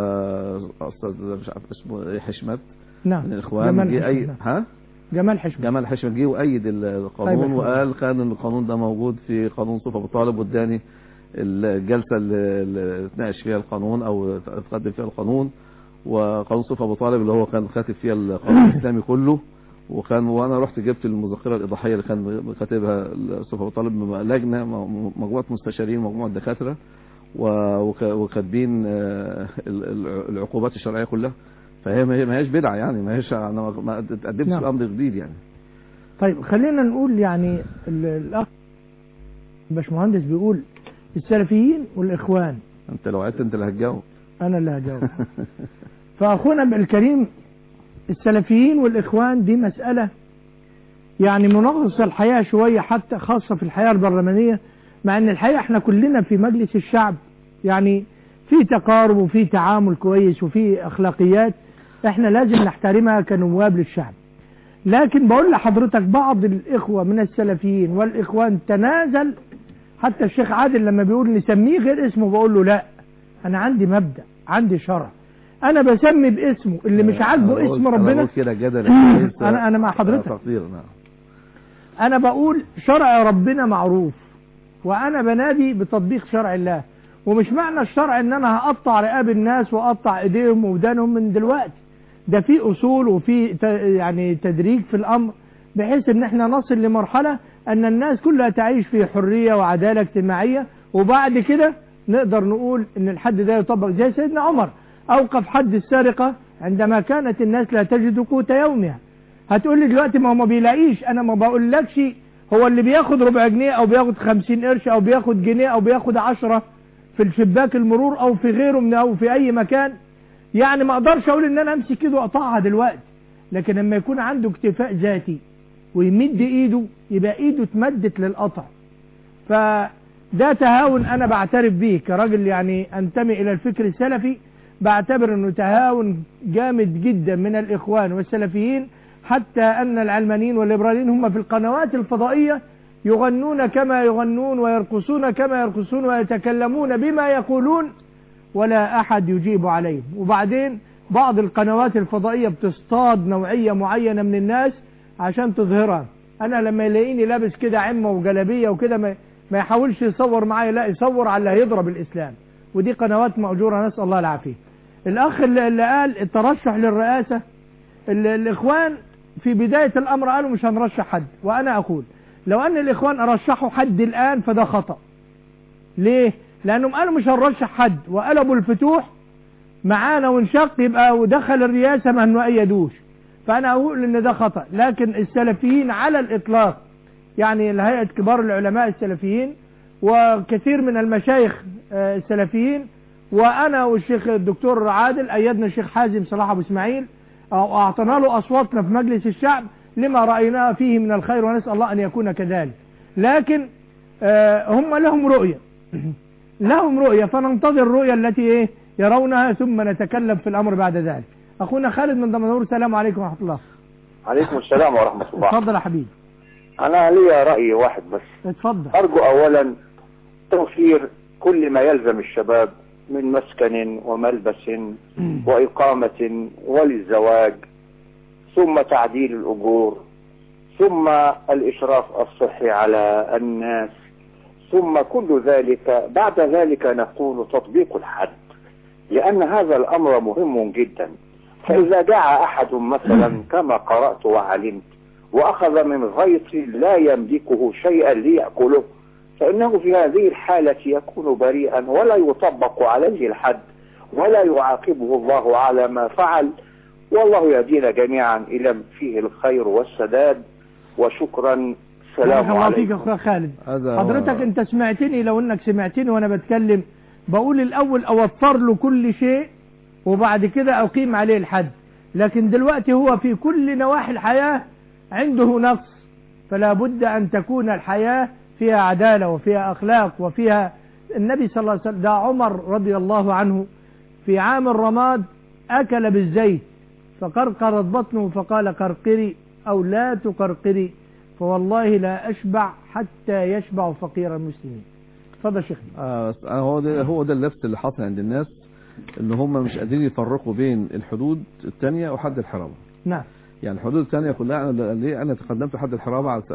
استاذ مش عارف اسمه ايه حشمت نعم من الاخوان جمال جه اي حشمت، ها جمال حشمت جمال حشمت جه وايد ال- طيب القانون الحمد وقال كان القانون ده موجود في قانون صفة ابو طالب واداني الجلسه اللي اللي اتناقش فيها القانون او اتقدم فيها القانون وقانون صفة ابو طالب اللي هو كان كاتب فيها القانون الاسلامي كله وكان وانا رحت جبت المذكره الايضاحيه اللي كان كاتبها صفة ابو طالب م- لجنه م- مجموعه مستشارين مجموعه دكاتره و- وك- وكاتبين آه، ال- ال- العقوبات الشرعيه كلها فهي ما هي- ما هيش بدعه يعني ما هيش انا ما- ما قدمتش نعم. امر جديد يعني طيب خلينا نقول يعني ال- الاخ باشمهندس بيقول السلفيين والاخوان انت لو عدت انت اللي هتجاوب انا اللي هجاوب فاخونا الكريم السلفيين والاخوان دي مسألة يعني منغصة الحياة شوية حتى خاصة في الحياة البرلمانية مع ان الحقيقة احنا كلنا في مجلس الشعب يعني في تقارب وفي تعامل كويس وفي اخلاقيات احنا لازم نحترمها كنواب للشعب لكن بقول لحضرتك بعض الإخوة من السلفيين والإخوان تنازل حتى الشيخ عادل لما بيقول نسميه غير اسمه بقول له لا أنا عندي مبدأ عندي شرع أنا بسمي باسمه اللي مش أنا عاجبه بقول- اسم أنا ربنا بقول كده جدل أنا أنا مع حضرتك تقدير نعم أنا بقول شرع ربنا معروف وأنا بنادي بتطبيق شرع الله ومش معنى الشرع إن أنا هقطع رقاب الناس وأقطع إيديهم وودانهم من دلوقتي ده في أصول وفي ت- يعني تدريج في الأمر بحيث إن إحنا نصل لمرحلة أن الناس كلها تعيش في حرية وعدالة اجتماعية وبعد كده نقدر نقول إن الحد ده يطبق زي سيدنا عمر أوقف حد السرقة عندما كانت الناس لا تجد قوت يومها هتقول لي دلوقتي ما هو ما بيلاقيش انا ما بقولكش هو اللي بياخد ربع جنيه او بياخد خمسين قرش او بياخد جنيه او بياخد عشرة في الشباك المرور او في غيره من او في اي مكان يعني ما اقدرش اقول ان انا امسك ايده واقطعها دلوقتي لكن لما يكون عنده اكتفاء ذاتي ويمد ايده يبقى ايده اتمدت للقطع فده تهاون انا بعترف به كراجل يعني انتمي الى الفكر السلفي بعتبر انه تهاون جامد جدا من الاخوان والسلفيين حتى ان العلمانيين والليبراليين هم في القنوات الفضائية يغنون كما يغنون ويرقصون كما يرقصون ويتكلمون بما يقولون ولا احد يجيب عليهم وبعدين بعض القنوات الفضائية بتصطاد نوعية معينة من الناس عشان تظهرها انا لما يلاقيني لابس كده عمة وجلابية وكده ما, ما يحاولش يصور معايا لا يصور على اللي هيضرب الاسلام ودي قنوات مأجورة نسأل الله العافية الاخ اللي, اللي قال الترشح للرئاسة ال- الاخوان في بداية الامر قالوا مش هنرشح حد وانا اقول لو ان الاخوان رشحوا حد الان فده خطأ ليه لانهم قالوا مش هنرشح حد وقلبوا الفتوح معانا وانشق يبقى ودخل الرئاسة ما انه ايدوش فانا اقول ان ده خطأ لكن السلفيين على الاطلاق يعني الهيئة كبار العلماء السلفيين وكثير من المشايخ آه، السلفيين وانا والشيخ الدكتور عادل ايدنا الشيخ حازم صلاح ابو اسماعيل أو اعطينا له اصواتنا في مجلس الشعب لما رايناه فيه من الخير ونسال الله ان يكون كذلك لكن آه، هم لهم رؤيه لهم رؤيه فننتظر الرؤيه التي ايه يرونها ثم نتكلم في الامر بعد ذلك اخونا خالد من دمنهور السلام عليكم ورحمه الله عليكم السلام ورحمة الله اتفضل يا حبيبي أنا لي رأي واحد بس اتفضل أرجو أولا توفير كل ما يلزم الشباب من مسكن وملبس وإقامة وللزواج ثم تعديل الأجور ثم الإشراف الصحي على الناس ثم كل ذلك بعد ذلك نقول تطبيق الحد لأن هذا الأمر مهم جدا فإذا جاء أحد مثلا كما قرأت وعلمت وأخذ من غيط لا يملكه شيئا ليأكله فإنه في هذه الحالة يكون بريئا ولا يطبق عليه الحد ولا يعاقبه الله على ما فعل والله يهدينا جميعا إلى فيه الخير والسداد وشكرا بارك سلام الله فيك عليكم اخويا خالد هذا هو- حضرتك انت سمعتني لو انك سمعتني وانا بتكلم بقول الاول اوفر له كل شيء وبعد كده اقيم عليه الحد لكن دلوقتي هو في كل نواحي الحياة عنده نقص فلا بد ان تكون الحياة فيها عدالة وفيها اخلاق وفيها النبي صلى الله عليه وسلم ده عمر رضي الله عنه في عام الرماد اكل بالزيت فقرقرت بطنه فقال قرقري او لا تقرقري فوالله لا أشبع حتى يشبع فقير المسلمين اتفضل شيخ آه بس أنا هو ده هو ده اللبس اللي حاصل عند الناس ان هم مش قادرين يفرقوا بين الحدود الثانيه وحد الحرابه نعم يعني الحدود الثانيه كلها انا ليه انا تقدمت حد الحرابه على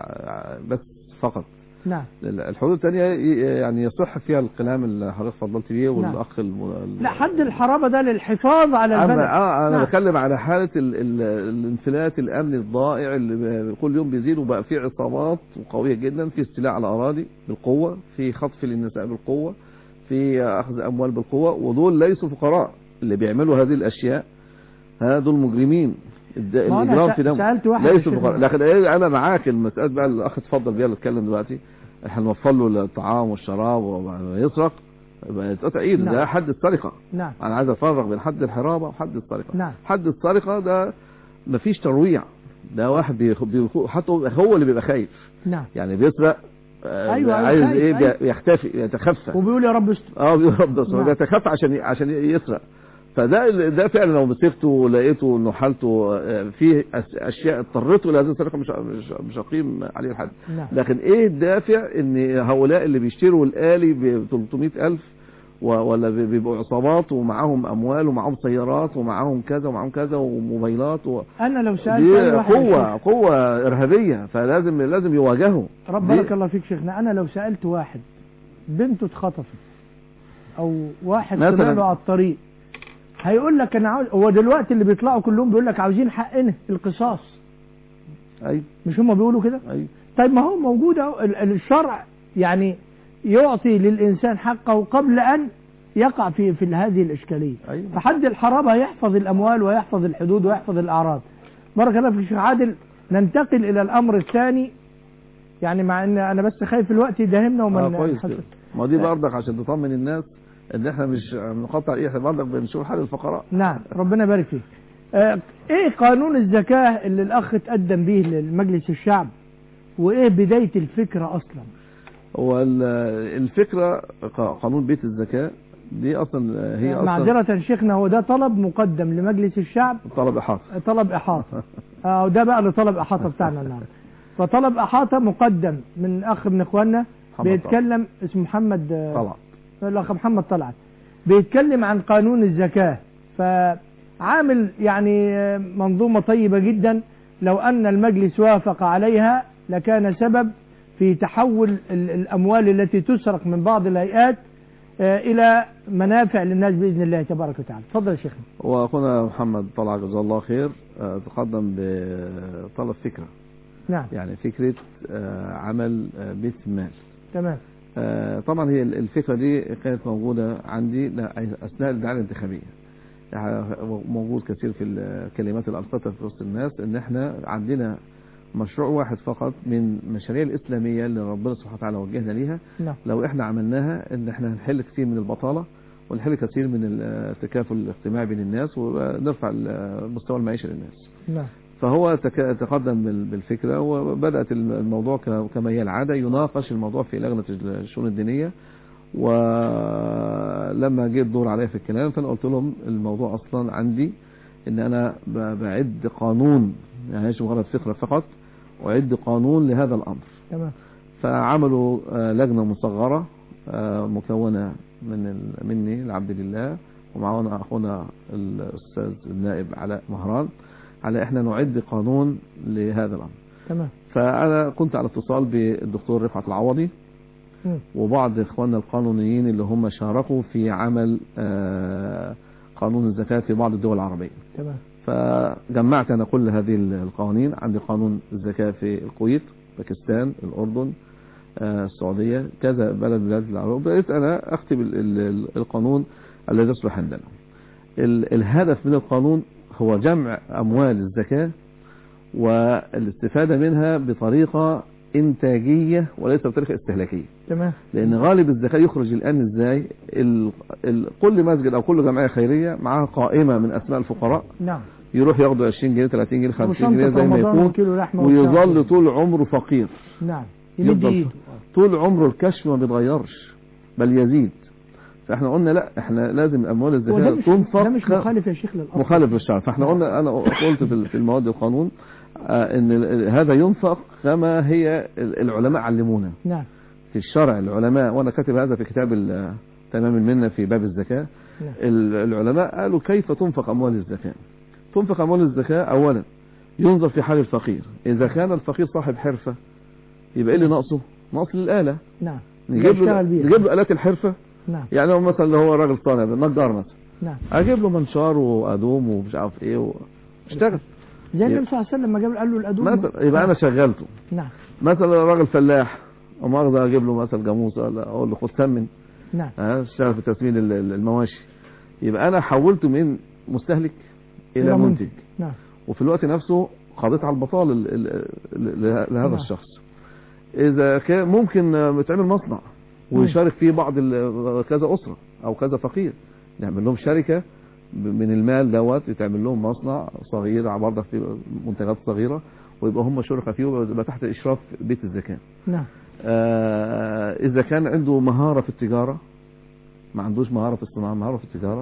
بس فقط نعم الحدود الثانيه يعني يصح فيها الكلام اللي حضرتك فضلت بيه والاخ الم... لا حد الحرابة ده للحفاظ على البلد أما اه انا نعم. بتكلم على حاله ال... ال... الانفلات الامني الضائع اللي كل يوم بيزيد وبقى في عصابات قويه جدا في استيلاء على الاراضي بالقوه في خطف للنساء بالقوه في اخذ اموال بالقوه ودول ليسوا فقراء اللي بيعملوا هذه الاشياء هذول مجرمين الد- ما أنا الاجرام سأ- في دم سألت واحد ليسوا الشيخ فقراء لكن إيه انا معاك المساله بقى الاخ اتفضل بيها اللي اتكلم دلوقتي احنا نوفر له الطعام والشراب ويسرق يبقى يتقطع ايده نعم. ده حد السرقه نعم انا عايز افرق بين حد الحرابه وحد السرقه نعم. حد السرقه ده مفيش ترويع ده واحد بيخ... بيخ... حتى هو اللي بيبقى خايف نعم يعني بيسرق آه، أيوة، أيوة، عايز خايف، ايه أيوة. بي- يختفي يتخفى وبيقول يا رب استر اه بيرد نعم. بيتخفى عشان ي- عشان يسرق فده ده فعلا لو مسكته ولقيته انه حالته آه، فيه أس- اشياء اضطرته لهذه السرقه مش مش مش هقيم عليه الحد نعم لكن ايه الدافع ان هؤلاء اللي بيشتروا الآلي ب 300000 و- ولا بي- بيبقوا عصابات ومعاهم اموال ومعاهم سيارات ومعاهم كذا ومعاهم كذا وموبايلات و... انا لو سالت دي أي واحد قوة قوة إرهابية فلازم لازم يواجهوا رب دي- بارك الله فيك شيخنا انا لو سالت واحد بنته اتخطفت او واحد مثلاً. طلع له على الطريق هيقول لك انا عاوز هو دلوقتي اللي بيطلعوا كلهم بيقول لك عاوزين حقنا القصاص أيوة مش هم بيقولوا كده أيوة طيب ما هو موجود اهو ال- ال- الشرع يعني يعطي للانسان حقه قبل ان يقع في في هذه الاشكاليه أيوة فحد الحرابه يحفظ الاموال ويحفظ الحدود ويحفظ الاعراض بارك الله فيك شيخ عادل ننتقل الى الامر الثاني يعني مع ان انا بس خايف الوقت يداهمنا وما اه كويس نحسن- كده ما دي برضك عشان تطمن الناس ان احنا مش بنقطع ايه احنا برضك بنشوف حال الفقراء نعم ربنا يبارك فيك آه، ايه قانون الزكاة اللي الاخ تقدم به لمجلس الشعب وايه بداية الفكرة اصلا هو ال- الفكرة ق- قانون بيت الزكاة دي اصلا هي اصلا معذرة شيخنا هو ده طلب مقدم لمجلس الشعب طلب احاطة طلب احاطة اه وده بقى اللي طلب احاطة بتاعنا النهارده فطلب احاطة مقدم من اخ من اخواننا محمد بيتكلم اسمه محمد آه، طلع الاخ محمد طلعت بيتكلم عن قانون الزكاة فعامل يعني آه، منظومة طيبة جدا لو أن المجلس وافق عليها لكان سبب في تحول ال- الأموال التي تسرق من بعض الهيئات آه، إلى منافع للناس بإذن الله تبارك وتعالى تفضل يا شيخنا واخونا محمد طلع جزاه الله خير آه، تقدم بطلب فكرة نعم يعني فكرة آه، عمل آه، بيت المال تمام آه، طبعا هي الفكرة دي كانت موجودة عندي لا- أثناء الدعاية الانتخابية يعني موجود كثير في الكلمات الألقتة في وسط الناس إن إحنا عندنا مشروع واحد فقط من المشاريع الإسلامية اللي ربنا سبحانه وتعالى وجهنا ليها نعم لو إحنا عملناها إن إحنا هنحل كثير من البطالة ونحل كثير من التكافل الاجتماعي بين الناس ونرفع مستوى المعيشة للناس نعم فهو تك- تقدم بال- بالفكرة وبدأت الموضوع ك- كما هي العادة يناقش الموضوع في لجنة الشؤون الدينية ولما جه الدور عليا في الكلام فأنا قلت لهم الموضوع أصلا عندي إن أنا ب- بعد قانون يعني مش مجرد فكرة فقط أعد قانون لهذا الأمر تمام فعملوا آه، لجنة مصغرة آه، مكونة من ال- مني العبد لله ومعانا أخونا الأستاذ النائب علاء مهران على إحنا نعد قانون لهذا الأمر تمام فأنا كنت على اتصال بالدكتور رفعت العوضي مم. وبعض إخواننا القانونيين اللي هم شاركوا في عمل آه، قانون الزكاة في بعض الدول العربية تمام فجمعت أنا كل هذه القوانين عندي قانون الزكاة في الكويت باكستان الأردن آه، السعودية كذا بلد بلاد العرب بقيت أنا أكتب ال- ال- القانون الذي يصلح عندنا ال- الهدف من القانون هو جمع أموال الزكاة والاستفادة منها بطريقة إنتاجية وليس بطريقة استهلاكية تمام لأن غالب الزكاة يخرج الآن إزاي ال... ال... كل مسجد أو كل جمعية خيرية معاها قائمة من أسماء الفقراء نعم يروح ياخدوا 20 جنيه 30 جنيه 50 وشنطة جنيه زي ما رمضان يكون وكيلو لحمة ويظل وبتاع. طول عمره فقير نعم يمد يفضل ايده طول عمره الكشف ما بيتغيرش بل يزيد فاحنا قلنا لا احنا لازم اموال هو ده الزكاه مش تنفق ده مش مخالف يا شيخ للاصل مخالف للشرع فاحنا قلنا انا قلت في في المواد القانون آه، ان ال- هذا ينفق كما هي ال- العلماء علمونا نعم في الشرع العلماء وانا كاتب هذا في كتاب ال- تمام المنه في باب الزكاه نعم. ال- العلماء قالوا كيف تنفق اموال الزكاه تنفق اموال الزكاه اولا ينظر في حال الفقير اذا كان الفقير صاحب حرفه يبقى ايه اللي ناقصه ناقص للاله نعم نجيب له يشتغل بيها. نجيب له الات الحرفه نعم يعني هو مثلا لو هو راجل صانع نجار مثلا نعم اجيب له منشار وادوم ومش عارف ايه و... اشتغل زي النبي صلى الله عليه وسلم لما جاب قال له الادوم مثلا يبقى انا شغلته نعم مثلا راجل فلاح ومؤاخذة اجيب له مثلا جاموسه ولا اقول له خد سمن نعم ها اشتغل في تسمين ال- ال- المواشي يبقى انا حولته من مستهلك الى إلى منتج نعم وفي الوقت نفسه قضيت على البطاله ال- ال- ال- له- لهذا نعم. الشخص اذا كان ممكن آه، يتعمل مصنع ويشارك فيه بعض ال- كذا اسره او كذا فقير نعمل لهم شركه ب- من المال دوت يتعمل لهم مصنع صغير برضه في منتجات صغيره ويبقى هم شركاء فيه ويبقى تحت اشراف بيت الزكاه نعم آه، إذا كان عنده مهارة في التجارة ما عندوش مهارة في الصناعة مهارة في التجارة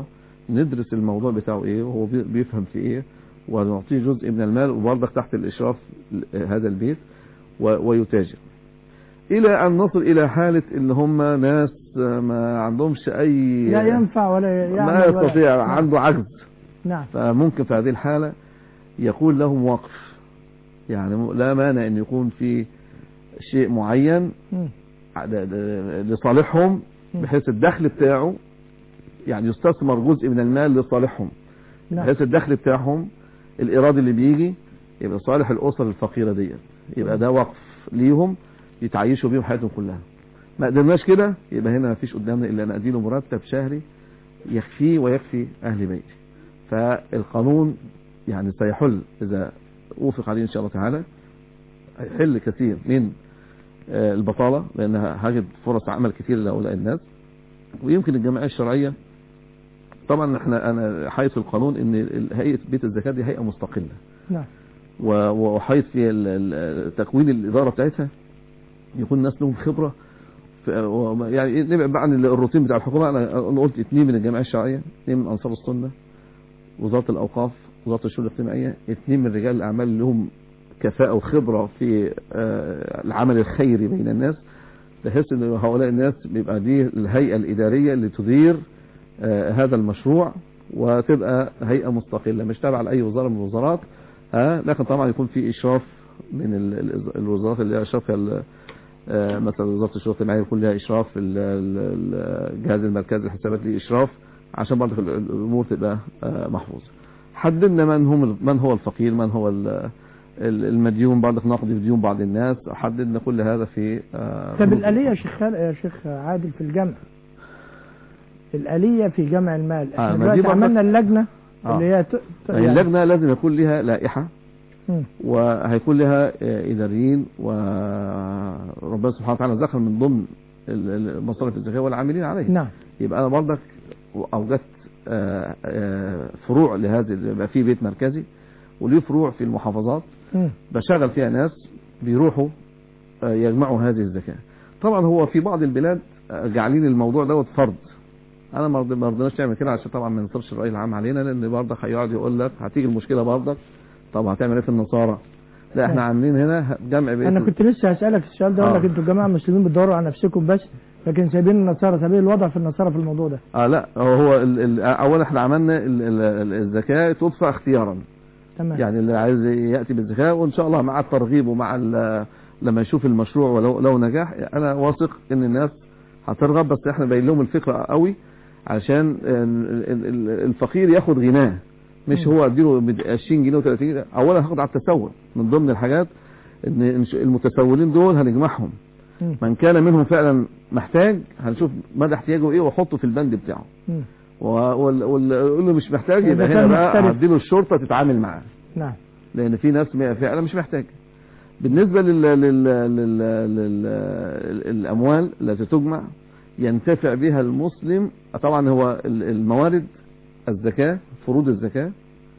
ندرس الموضوع بتاعه ايه وهو بي- بيفهم في ايه ونعطيه جزء من المال وبرضك تحت الاشراف ل- هذا البيت و- ويتاجر الى ان نصل الى حالة ان هم ناس ما عندهمش اي لا ينفع ولا يعمل ما ولا- يستطيع نعم. عنده عجز نعم فممكن في هذه الحالة يكون لهم وقف يعني م- لا مانع ان يكون في شيء معين مم. ع- د- د- لصالحهم مم. بحيث الدخل بتاعه يعني يستثمر جزء من المال لصالحهم نعم بحيث الدخل بتاعهم الإيراد اللي بيجي يبقى صالح الأسر الفقيرة ديت يبقى ده وقف ليهم يتعيشوا بيهم حياتهم كلها ما قدرناش كده يبقى هنا مفيش قدامنا إلا أن أديله مرتب شهري يكفيه ويكفي أهل بيتي فالقانون يعني سيحل إذا وفق عليه إن شاء الله تعالى هيحل كثير من آه، البطالة لأنها هجد فرص عمل كثير لهؤلاء الناس ويمكن الجمعية الشرعية طبعا احنا انا حيث القانون ان ال- هيئه بيت الزكاه دي هيئه مستقله نعم و- وحيث في ال- ال- تكوين الاداره بتاعتها يكون الناس لهم خبره ف- وما- يعني نبعد بقى عن الروتين بتاع الحكومه انا أنا قلت اثنين من الجمعيه الشرعيه اثنين من انصار السنه وزاره الاوقاف وزاره الشؤون الاجتماعيه اثنين من رجال الاعمال اللي لهم كفاءه وخبره في آه، العمل الخيري بين الناس بحيث ان هؤلاء الناس بيبقى دي الهيئه الاداريه اللي تدير آه، هذا المشروع وتبقى هيئة مستقلة مش تابعة لأي وزارة من الوزارات ها لكن طبعا يكون في إشراف من ال- ال- الوزارات اللي لها إشراف فيها ال- آه، مثلا وزارة الشؤون الاجتماعية يكون لها إشراف ال- ال- الجهاز المركزي للحسابات ليه إشراف عشان برضه ال- الأمور تبقى آه، محفوظة حددنا من هم من هو الفقير من هو ال- ال- المديون بعض نقضي ديون بعض الناس حددنا كل هذا في آه، طب بنود الآلية يا شيخ خال- يا شيخ عادل في الجمع الآلية في جمع المال آه، احنا ما دي دلوقتي برضك- عملنا اللجنة آه. اللي هي ت... ت... يعني اللجنة لازم يكون لها لائحة مم. وهيكون لها آه، إداريين وربنا سبحانه وتعالى ذكر من ضمن ال- ال- مصارف الزكاة والعاملين عليه نعم يبقى أنا برضك أوجدت آه، آه، فروع لهذه يبقى في بيت مركزي وليه فروع في المحافظات مم. بشغل فيها ناس بيروحوا آه، يجمعوا هذه الزكاة طبعا هو في بعض البلاد آه، جعلين الموضوع دوت فرض انا ما رض- ما رضيناش نعمل كده عشان طبعا ما ينصرش الراي العام علينا لان برضك هيقعد يقول لك هتيجي المشكله برضك طب هتعمل ايه في النصارى لا احنا نعم. عاملين هنا جمع بيت انا كنت لسه هسألك السؤال ده اقول آه. لك انتوا جماعة مسلمين بتدوروا على نفسكم بس لكن سايبين النصارى طب ايه الوضع في النصارى في الموضوع ده اه لا هو هو ال ال اولا احنا عملنا ال ال الزكاه تدفع اختيارا تمام يعني اللي عايز ياتي بالزكاه وان شاء الله مع الترغيب ومع ال- لما يشوف المشروع ولو لو نجاح انا واثق ان الناس هترغب بس احنا باين لهم الفكره قوي عشان ال- ال- ال- الفقير ياخد غناه مش مم. هو اديله بد- 20 جنيه و30 جنيه اولا هاخد على التسول من ضمن الحاجات ان إن- المتسولين دول هنجمعهم مم. من كان منهم فعلا محتاج هنشوف مدى احتياجه ايه واحطه في البند بتاعه مم. و- وال- وال- واللي مش محتاج وإذا يبقى هنا كان بقى محترف. هديله الشرطه تتعامل معاه نعم لان في ناس م- فعلا مش محتاجه بالنسبه لل... لل... لل... لل... الاموال التي تجمع ينتفع بها المسلم طبعا هو ال- الموارد الزكاه فروض الزكاه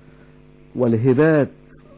والهبات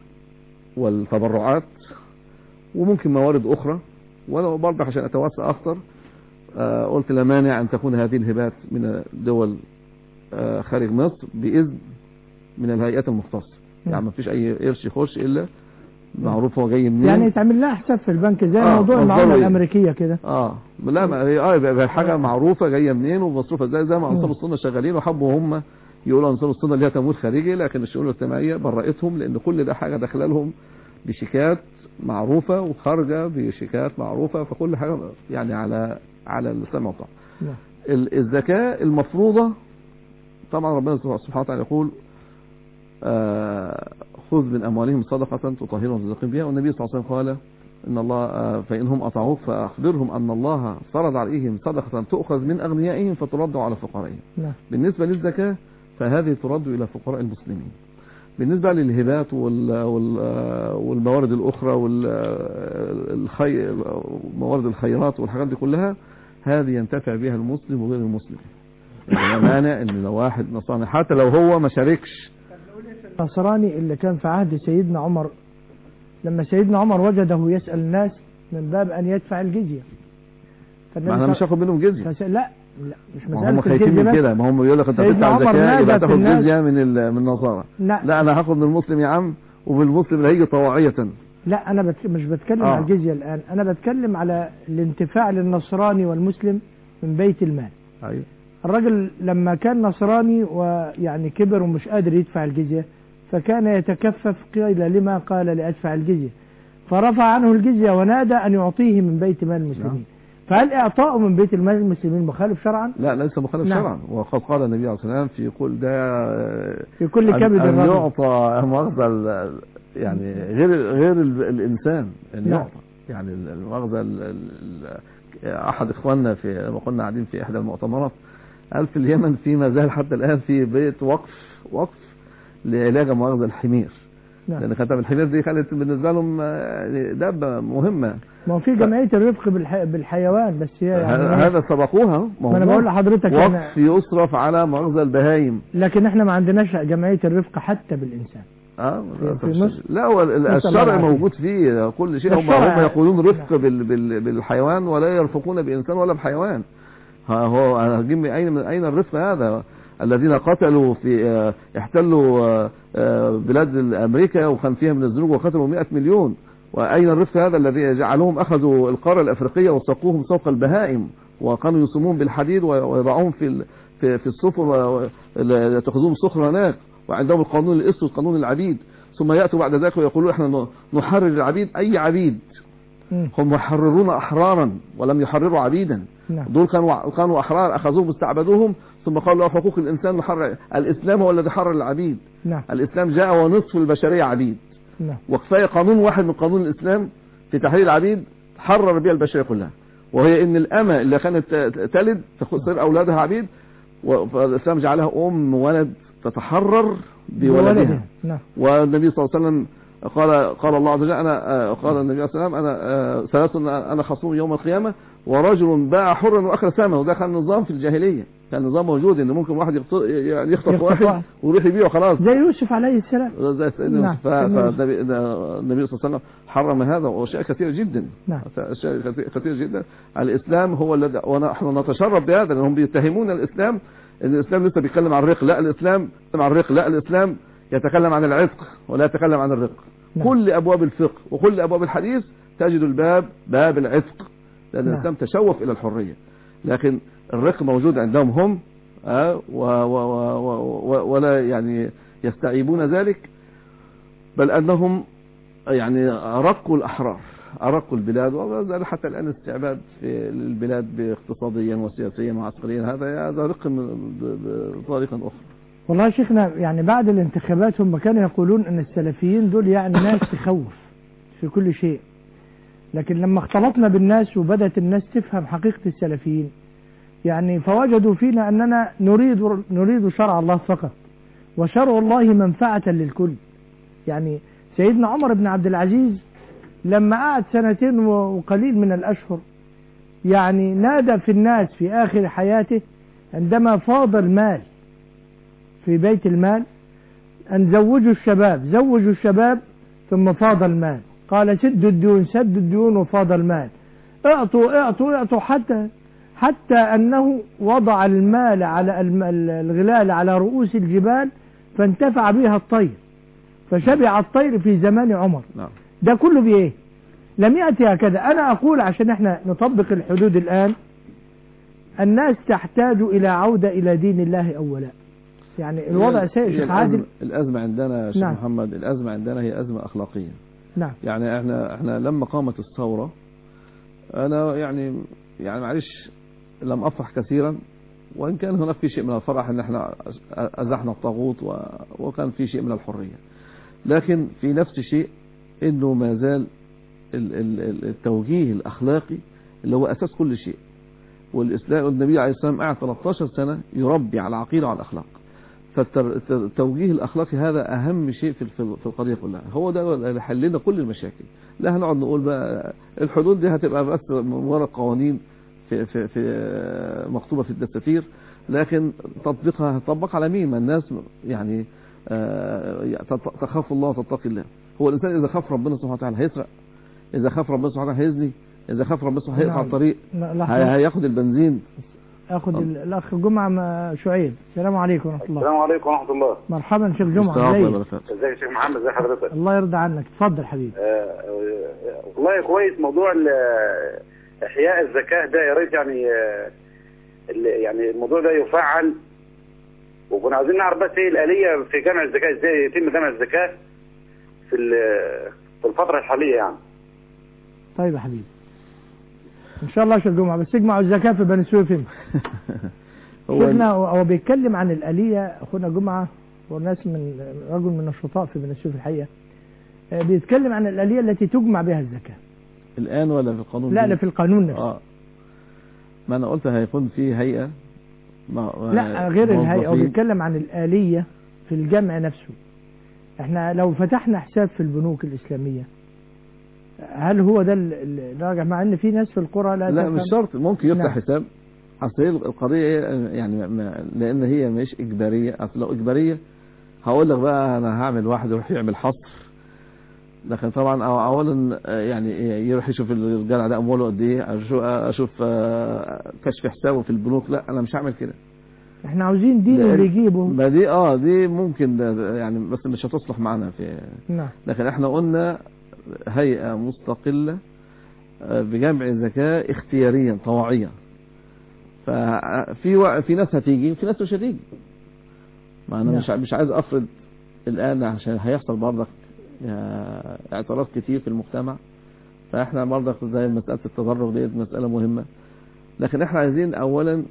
والتبرعات وممكن موارد اخرى وانا برضه عشان اتوسع اكثر آه، قلت لا مانع ان تكون هذه الهبات من دول آه، خارج مصر باذن من الهيئات المختصه يعني ما فيش اي قرش يخش الا معروف هو جاي منين يعني يتعمل لها حساب في البنك زي آه، موضوع مصدره المعاملة إيه؟ الأمريكية كده اه لا ما هي اه يبقى حاجه معروفه جايه منين ومصروفه ازاي زي ما انصار مم. السنه شغالين وحبوا هم يقولوا انصار السنه ليها تمويل خارجي لكن الشؤون الاجتماعيه برأتهم لان كل ده حاجه داخله لهم بشيكات معروفه وخارجه بشيكات معروفه فكل حاجه يعني على على السمع والطاعه نعم. ال- الزكاه المفروضه طبعا ربنا سبحانه وتعالى يقول آه، خذ من اموالهم صدقه تطهرهم وتزكيهم بها والنبي صلى الله عليه وسلم قال ان الله آه، فانهم اطاعوك فاخبرهم ان الله فرض عليهم صدقه تؤخذ من اغنيائهم فترد على فقرائهم نعم بالنسبه للزكاه فهذه ترد الى فقراء المسلمين بالنسبه للهبات وال- وال- آه، والموارد الاخرى والخي موارد الخيرات والحاجات دي كلها هذه ينتفع بها المسلم وغير المسلم يعني لا مانع ان لو واحد نصراني حتى لو هو ما شاركش النصراني اللي كان في عهد سيدنا عمر لما سيدنا عمر وجده يسأل الناس من باب أن يدفع الجزية ما احنا مش هاخد منهم جزيه فس... لا لا مش ما مسألة هم خايفين الجزية من بس. كده ما هم يقول لك انت سيدنا بتدفع عمر زكاه نادى يبقى في تاخد الناس. جزيه من ال- من النصارى لا لا انا هاخد من المسلم يا عم وبالمسلم اللي هيجي طواعيه لا انا بت... مش بتكلم آه. على الجزية الان انا بتكلم على الانتفاع للنصراني والمسلم من بيت المال ايوه الرجل لما كان نصراني ويعني كبر ومش قادر يدفع الجزية فكان يتكفف قيل لما قال لأدفع الجزية فرفع عنه الجزية ونادى أن يعطيه من بيت مال المسلمين فهل إعطاؤه من بيت المال المسلمين مخالف شرعا لا ليس مخالف نعم. شرعا وقد قال النبي عليه الصلاه والسلام في يقول ده في كل أن- كبد أن الرجل يعطى مؤاخذة ال- يعني غير غير ال- الإنسان أن نعم. يعطى يعني ال- المؤاخذة ال- ال- ال- أحد إخواننا في لما كنا قاعدين في إحدى المؤتمرات قال في اليمن في ما زال حتى الآن في بيت وقف وقف لعلاج مؤاخذة الحمير نعم. لأن خاتم الحمير دي كانت بالنسبة لهم آه، يعني دابة مهمة ما هو في جمعية الرفق بالح... بالحيوان بس هي يعني ه- هذا سبقوها ما أنا بقول لحضرتك وقف أنا يصرف على مؤاخذة البهايم لكن احنا ما عندناش جمعية الرفق حتى بالإنسان اه في- في طب- مصر؟ لا هو ال- نسأل الله الشرع العافية. موجود فيه كل شيء هم الشرع- هم يقولون رفق بال بال بالحيوان ولا يرفقون بانسان ولا بحيوان ها هو هجيب من اين من اين الرفق هذا الذين قتلوا في آه، احتلوا آه، آه، بلاد امريكا وكان فيها من الزنوج وقتلوا 100 مليون واين الرفق هذا الذي جعلهم اخذوا القاره الافريقيه وسقوهم سوق البهائم وكانوا يصومون بالحديد وي- ويضعوهم في ال- في في السفن و- و- يتخذوهم صخر هناك وعندهم القانون الاسود قانون العبيد ثم ياتوا بعد ذلك ويقولون احنا ن- نحرر العبيد اي عبيد مم. هم يحررون احرارا ولم يحرروا عبيدا نعم دول كانوا كانوا احرار اخذوهم واستعبدوهم ثم قالوا له حقوق الانسان نحرر الاسلام هو الذي حرر العبيد نعم الاسلام جاء ونصف البشريه عبيد نعم وكفايه قانون واحد من قانون الاسلام في تحرير العبيد حرر بها البشريه كلها وهي ان الامه اللي كانت تلد تصير اولادها عبيد والاسلام جعلها ام ولد تتحرر بولدها نعم والنبي صلى الله عليه وسلم قال قال الله عز وجل انا آه، قال النبي صلى الله عليه وسلم انا آه، ثلاث انا خصوم يوم القيامه ورجل باع حرا واخر ثمنه وده كان نظام في الجاهليه كان نظام موجود ان ممكن واحد يخط- يعني يخطف يخطف واحد واحد. ويروح يبيعه خلاص زي يوسف عليه السلام زي سيدنا نعم. يوسف. ف- فالنبي ده- النبي صلى الله عليه وسلم حرم هذا واشياء كثيره جدا نعم. اشياء كثير- كثيره جدا الاسلام هو الذي ونحن نتشرف بهذا لانهم بيتهمون الاسلام ان الاسلام لسه بيتكلم عن الرق لا الاسلام يتكلم عن الرق لا الاسلام يتكلم عن العتق ولا يتكلم عن الرق نعم. كل ابواب الفقه وكل ابواب الحديث تجد الباب باب العتق لان نعم. الاسلام تشوف الى الحريه لكن الرق موجود عندهم هم آه، و و و و و ولا يعني يستعيبون ذلك بل انهم يعني رقوا الاحرار ارقوا البلاد وزال حتى الان استعباد في البلاد اقتصاديا وسياسيا وعسكريا هذا هذا رق من- ب- بطريقه اخرى والله يا شيخنا يعني بعد الانتخابات هم كانوا يقولون ان السلفيين دول يعني ناس تخوف في كل شيء لكن لما اختلطنا بالناس وبدأت الناس تفهم حقيقة السلفيين يعني فوجدوا فينا اننا نريد نريد شرع الله فقط وشرع الله منفعة للكل يعني سيدنا عمر بن عبد العزيز لما قعد سنتين وقليل من الاشهر يعني نادى في الناس في اخر حياته عندما فاض المال في بيت المال أن زوجوا الشباب زوجوا الشباب ثم فاض المال قال سدوا الديون سدوا الديون وفاض المال اعطوا اعطوا اعطوا حتى حتى أنه وضع المال على الم- الغلال على رؤوس الجبال فانتفع بها الطير فشبع الطير في زمان عمر نعم ده كله بإيه لم يأتي هكذا أنا أقول عشان احنا نطبق الحدود الآن الناس تحتاج إلى عودة إلى دين الله أولا يعني الوضع سيء هي شيخ عادل الأزمة, الأزمة عندنا يا شيخ نعم. محمد الأزمة عندنا هي أزمة أخلاقية نعم يعني احنا احنا لما قامت الثورة انا يعني يعني معلش لم افرح كثيرا وان كان هناك في شيء من الفرح ان احنا ازحنا الطاغوت و- وكان في شيء من الحرية لكن في نفس الشيء انه ما زال ال- ال- ال- التوجيه الاخلاقي اللي هو اساس كل شيء والاسلام والنبي عليه السلام قعد 13 سنة يربي على العقيدة وعلى الاخلاق فالتوجيه الاخلاقي هذا اهم شيء في في في القضيه كلها هو ده اللي حل لنا كل المشاكل لا هنقعد نقول بقى الحدود دي هتبقى بس مجرد قوانين في في في مكتوبه في الدساتير لكن تطبيقها هتطبق على مين ما الناس يعني آه، تخاف الله وتتقي الله هو الانسان اذا خاف ربنا سبحانه وتعالى هيسرق اذا خاف ربنا سبحانه وتعالى هيزني اذا خاف ربنا سبحانه وتعالى هيقطع نعم. الطريق لا، هي- لحظة هياخد البنزين اخد طب. ال- الاخ جمعه م- شعيب السلام عليكم ورحمه الله السلام عليكم ورحمة الله مرحبا شيخ جمعه السلام ازيك وبركاته ازيك يا شيخ محمد ازي حضرتك الله يرضى عنك اتفضل حبيبي آه، آه، والله كويس موضوع ال- احياء الزكاة ده يا ريت يعني آه، ال- يعني الموضوع ده يفعل وكنا عايزين نعرف بس ايه الآلية في جمع الزكاة ازاي يتم جمع الزكاة في ال- في الفترة الحالية يعني طيب يا حبيبي ان شاء الله يا شيخ جمعه بس اجمعوا الزكاه في بني سويف انت هو شيخنا هو هو بيتكلم عن الآلية أخونا جمعة وناس من رجل من النشطاء في بني سويف الحقيقة آه، بيتكلم عن الآلية التي تجمع بها الزكاة الآن ولا في القانون لا دي؟ لا في القانون نفسه اه ما انا قلت هيكون في هيئة ما لا غير الهيئة هو موظفين. بيتكلم عن الآلية في الجمع نفسه احنا لو فتحنا حساب في البنوك الإسلامية هل هو ده ال- ال- الراجع مع ان في ناس في القرى لا, لا تفهم؟ مش شرط ممكن يفتح نعم. حساب اصل هي القضيه إيه؟ يعني ما- ما لان هي مش اجباريه اصل لو اجباريه هقول لك بقى انا هعمل واحد يروح يعمل حصر لكن طبعا أو- اولا آه، يعني يروح يشوف الجدع ده امواله قد ايه أشوف- اشوف آه، كشف حسابه في البنوك لا انا مش هعمل كده احنا عاوزين دين لأن- اللي يجيبه ما دي اه دي ممكن ده- ده يعني بس مش هتصلح معانا في نعم لكن احنا قلنا هيئة مستقلة آه، بجمع زكاة اختياريا طوعيا ففي وق- في ناس هتيجي وفي ناس مش هتيجي ما انا نعم. مش مش عايز افرض الان عشان هيحصل برضك آه، اعتراض كتير في المجتمع فاحنا برضك زي مسألة التدرج ديت مسألة مهمة لكن احنا عايزين اولا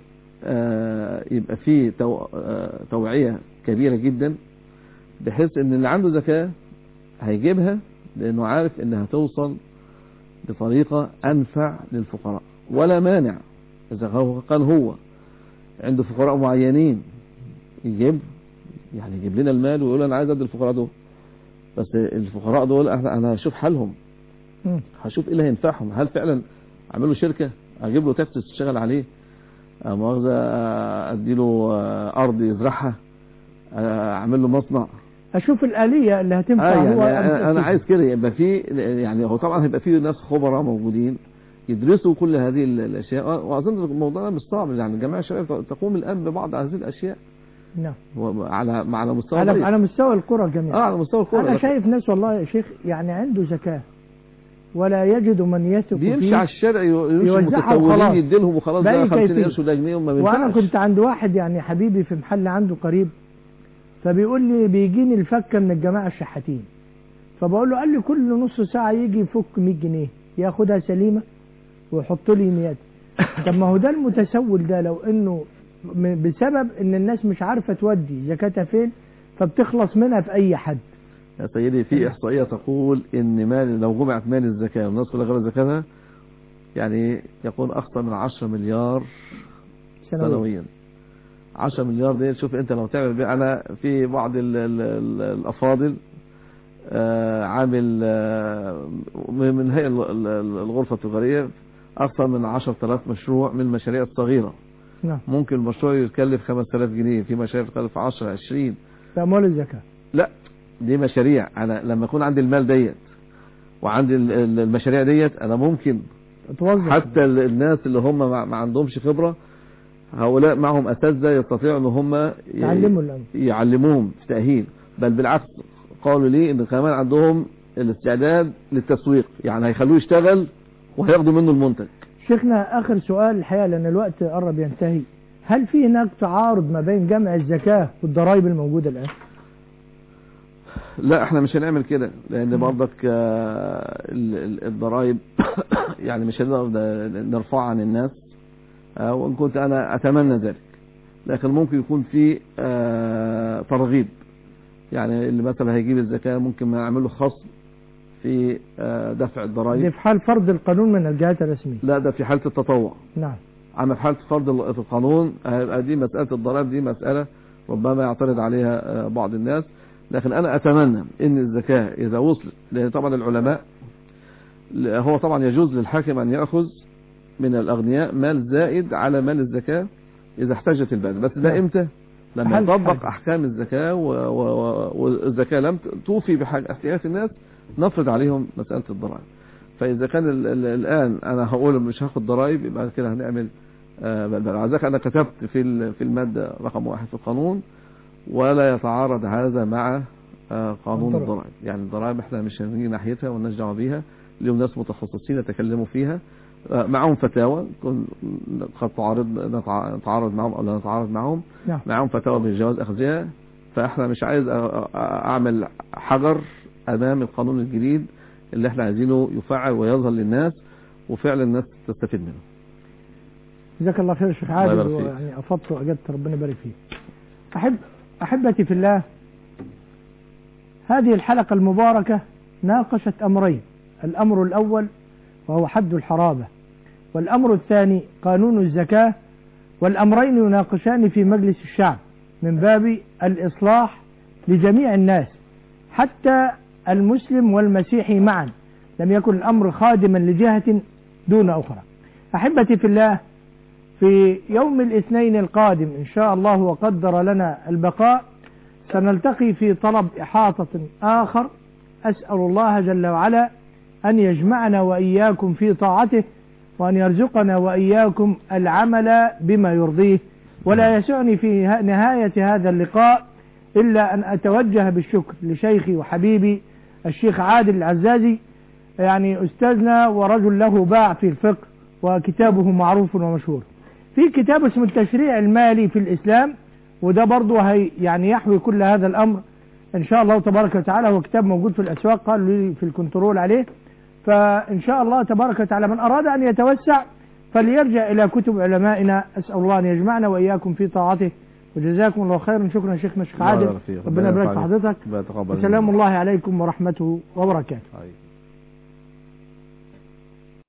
آه، يبقى في تو- آه، توعية كبيرة جدا بحيث ان اللي عنده زكاة هيجيبها لانه عارف انها توصل بطريقة انفع للفقراء ولا مانع اذا هو كان هو عنده فقراء معينين يجيب يعني يجيب لنا المال ويقول انا عايز ادي الفقراء دول بس الفقراء دول انا أنا هشوف حالهم مم. هشوف ايه اللي هينفعهم هل فعلا اعمل له شركه اجيب له تاكسي تشتغل عليه آه، مؤاخذه آه، ادي له آه، ارض يزرعها آه، اعمل له مصنع اشوف الآلية اللي هتنفع اه هو يعني أم انا أنا تنفذ. عايز كده يبقى في يعني هو طبعا هيبقى في ناس خبراء موجودين يدرسوا كل هذه ال- الاشياء واظن الموضوع ده مش صعب يعني الجماعه الشباب تقوم الان ببعض هذه الاشياء نعم على على مستوى على ضيق. على مستوى القرى الجميع اه على مستوى الكوره انا لكن شايف ناس والله يا شيخ يعني عنده زكاة ولا يجد من يثق بيمشي فيه على الشارع يمشي يوزعها وخلاص. متسولين يديلهم وخلاص بأي ده 50 كيفية. قرش وده جنيه وما بينفعش وانا كنت عند واحد يعني حبيبي في محل عنده قريب فبيقول لي بيجيني الفكه من الجماعه الشحاتين فبقول له قال لي كل نص ساعه يجي يفك 100 جنيه ياخدها سليمه ويحط لي 100 طب ما هو ده المتسول ده لو انه م- بسبب ان الناس مش عارفه تودي زكاتها فين فبتخلص منها في اي حد يا سيدي في احصائيه تقول ان مال لو جمعت مال الزكاه والناس كلها غير زكاتها يعني يكون اكثر من 10 مليار سنويا سنويا 10 مليار دي شوف انت لو تعمل بيه انا في بعض ال ال ال الافاضل آه، عامل آه، من هيئه ال- ال- ال- الغرفه التجاريه اكثر من 10000 مشروع من المشاريع الصغيره نعم ممكن المشروع يكلف 5000 جنيه في مشاريع تكلف 10 20 في اموال الزكاه لا دي مشاريع انا لما يكون عندي المال ديت وعندي ال- ال- المشاريع ديت انا ممكن توظف حتى ال- الناس اللي هم ما ما عندهمش خبرة هؤلاء معهم اساتذه يستطيعوا ان هم ي- تعلموا الامر يعلموهم في تأهيل بل بالعكس قالوا لي ان كمان عندهم الاستعداد للتسويق يعني هيخلوه يشتغل وهياخدوا منه المنتج شيخنا اخر سؤال الحقيقه لان الوقت قرب ينتهي هل في هناك تعارض ما بين جمع الزكاه والضرائب الموجوده الان؟ لا احنا مش هنعمل كده لان برضك آه، ال- ال- الضرائب يعني مش هنقدر ن- نرفعها عن الناس آه، وان كنت انا اتمنى ذلك لكن ممكن يكون في آه، ترغيب يعني اللي مثلا هيجيب الزكاة ممكن ما يعمل له خصم في آه، دفع دي الضرائب في حال فرض القانون من الجهات الرسميه لا ده في حالة التطوع نعم اما في حالة فرض ال- القانون هيبقى دي مسألة الضرائب دي مسألة ربما يعترض عليها آه، بعض الناس لكن انا اتمنى ان الزكاة اذا وصلت لان طبعا العلماء ل- هو طبعا يجوز للحاكم ان يأخذ من الاغنياء مال زائد على مال الزكاة اذا احتاجت البلد بس ده نعم. امتى لما حال- يطبق حال. احكام الزكاة و- و- و- والزكاة لم ت- توفي بحاجة احتياجات الناس نفرض عليهم مسألة الضرائب فاذا كان ال ال الان انا هقول مش هاخد ضرائب يبقى كده هنعمل آه، بل بل عزاك أنا كتبت في ال- في المادة رقم واحد في القانون ولا يتعارض هذا مع آه، قانون الضرائب. الضرائب يعني الضرائب احنا مش هنيجي ناحيتها والناس دعوه بيها لهم ناس متخصصين يتكلموا فيها آه، معهم فتاوى كن- قد تعارض نتع- نتعارض معهم او لا نتعارض معهم نعم معهم فتاوى بجواز اخذها فاحنا مش عايز أ- أ- اعمل حجر امام القانون الجديد اللي احنا عايزينه يفعل ويظهر للناس وفعلا الناس تستفيد منه جزاك الله خير يا شيخ الله عادل يبارك فيك. يعني افضت واجدت ربنا يبارك فيك احب احبتي في الله هذه الحلقه المباركه ناقشت امرين الامر الاول وهو حد الحرابه والامر الثاني قانون الزكاه والامرين يناقشان في مجلس الشعب من باب الاصلاح لجميع الناس حتى المسلم والمسيحي معا لم يكن الامر خادما لجهه دون اخرى احبتي في الله في يوم الاثنين القادم إن شاء الله وقدر لنا البقاء سنلتقي في طلب إحاطة آخر أسأل الله جل وعلا أن يجمعنا وإياكم في طاعته وأن يرزقنا وإياكم العمل بما يرضيه ولا يسعني في ه- نهاية هذا اللقاء إلا أن أتوجه بالشكر لشيخي وحبيبي الشيخ عادل العزازي يعني أستاذنا ورجل له باع في الفقه وكتابه معروف ومشهور في كتاب اسمه التشريع المالي في الإسلام وده برضه هي يعني يحوي كل هذا الأمر إن شاء الله تبارك وتعالى هو كتاب موجود في الأسواق قالوا لي في الكنترول عليه فإن شاء الله تبارك وتعالى من أراد أن يتوسع فليرجع إلى كتب علمائنا أسأل الله أن يجمعنا وإياكم في طاعته وجزاكم الله خيرا شكرا شيخنا الشيخ الله عادل يبارك فيك. ربنا يبارك في ينفع حضرتك بيك. يتقبل وسلام منك. الله عليكم ورحمته وبركاته أيوة.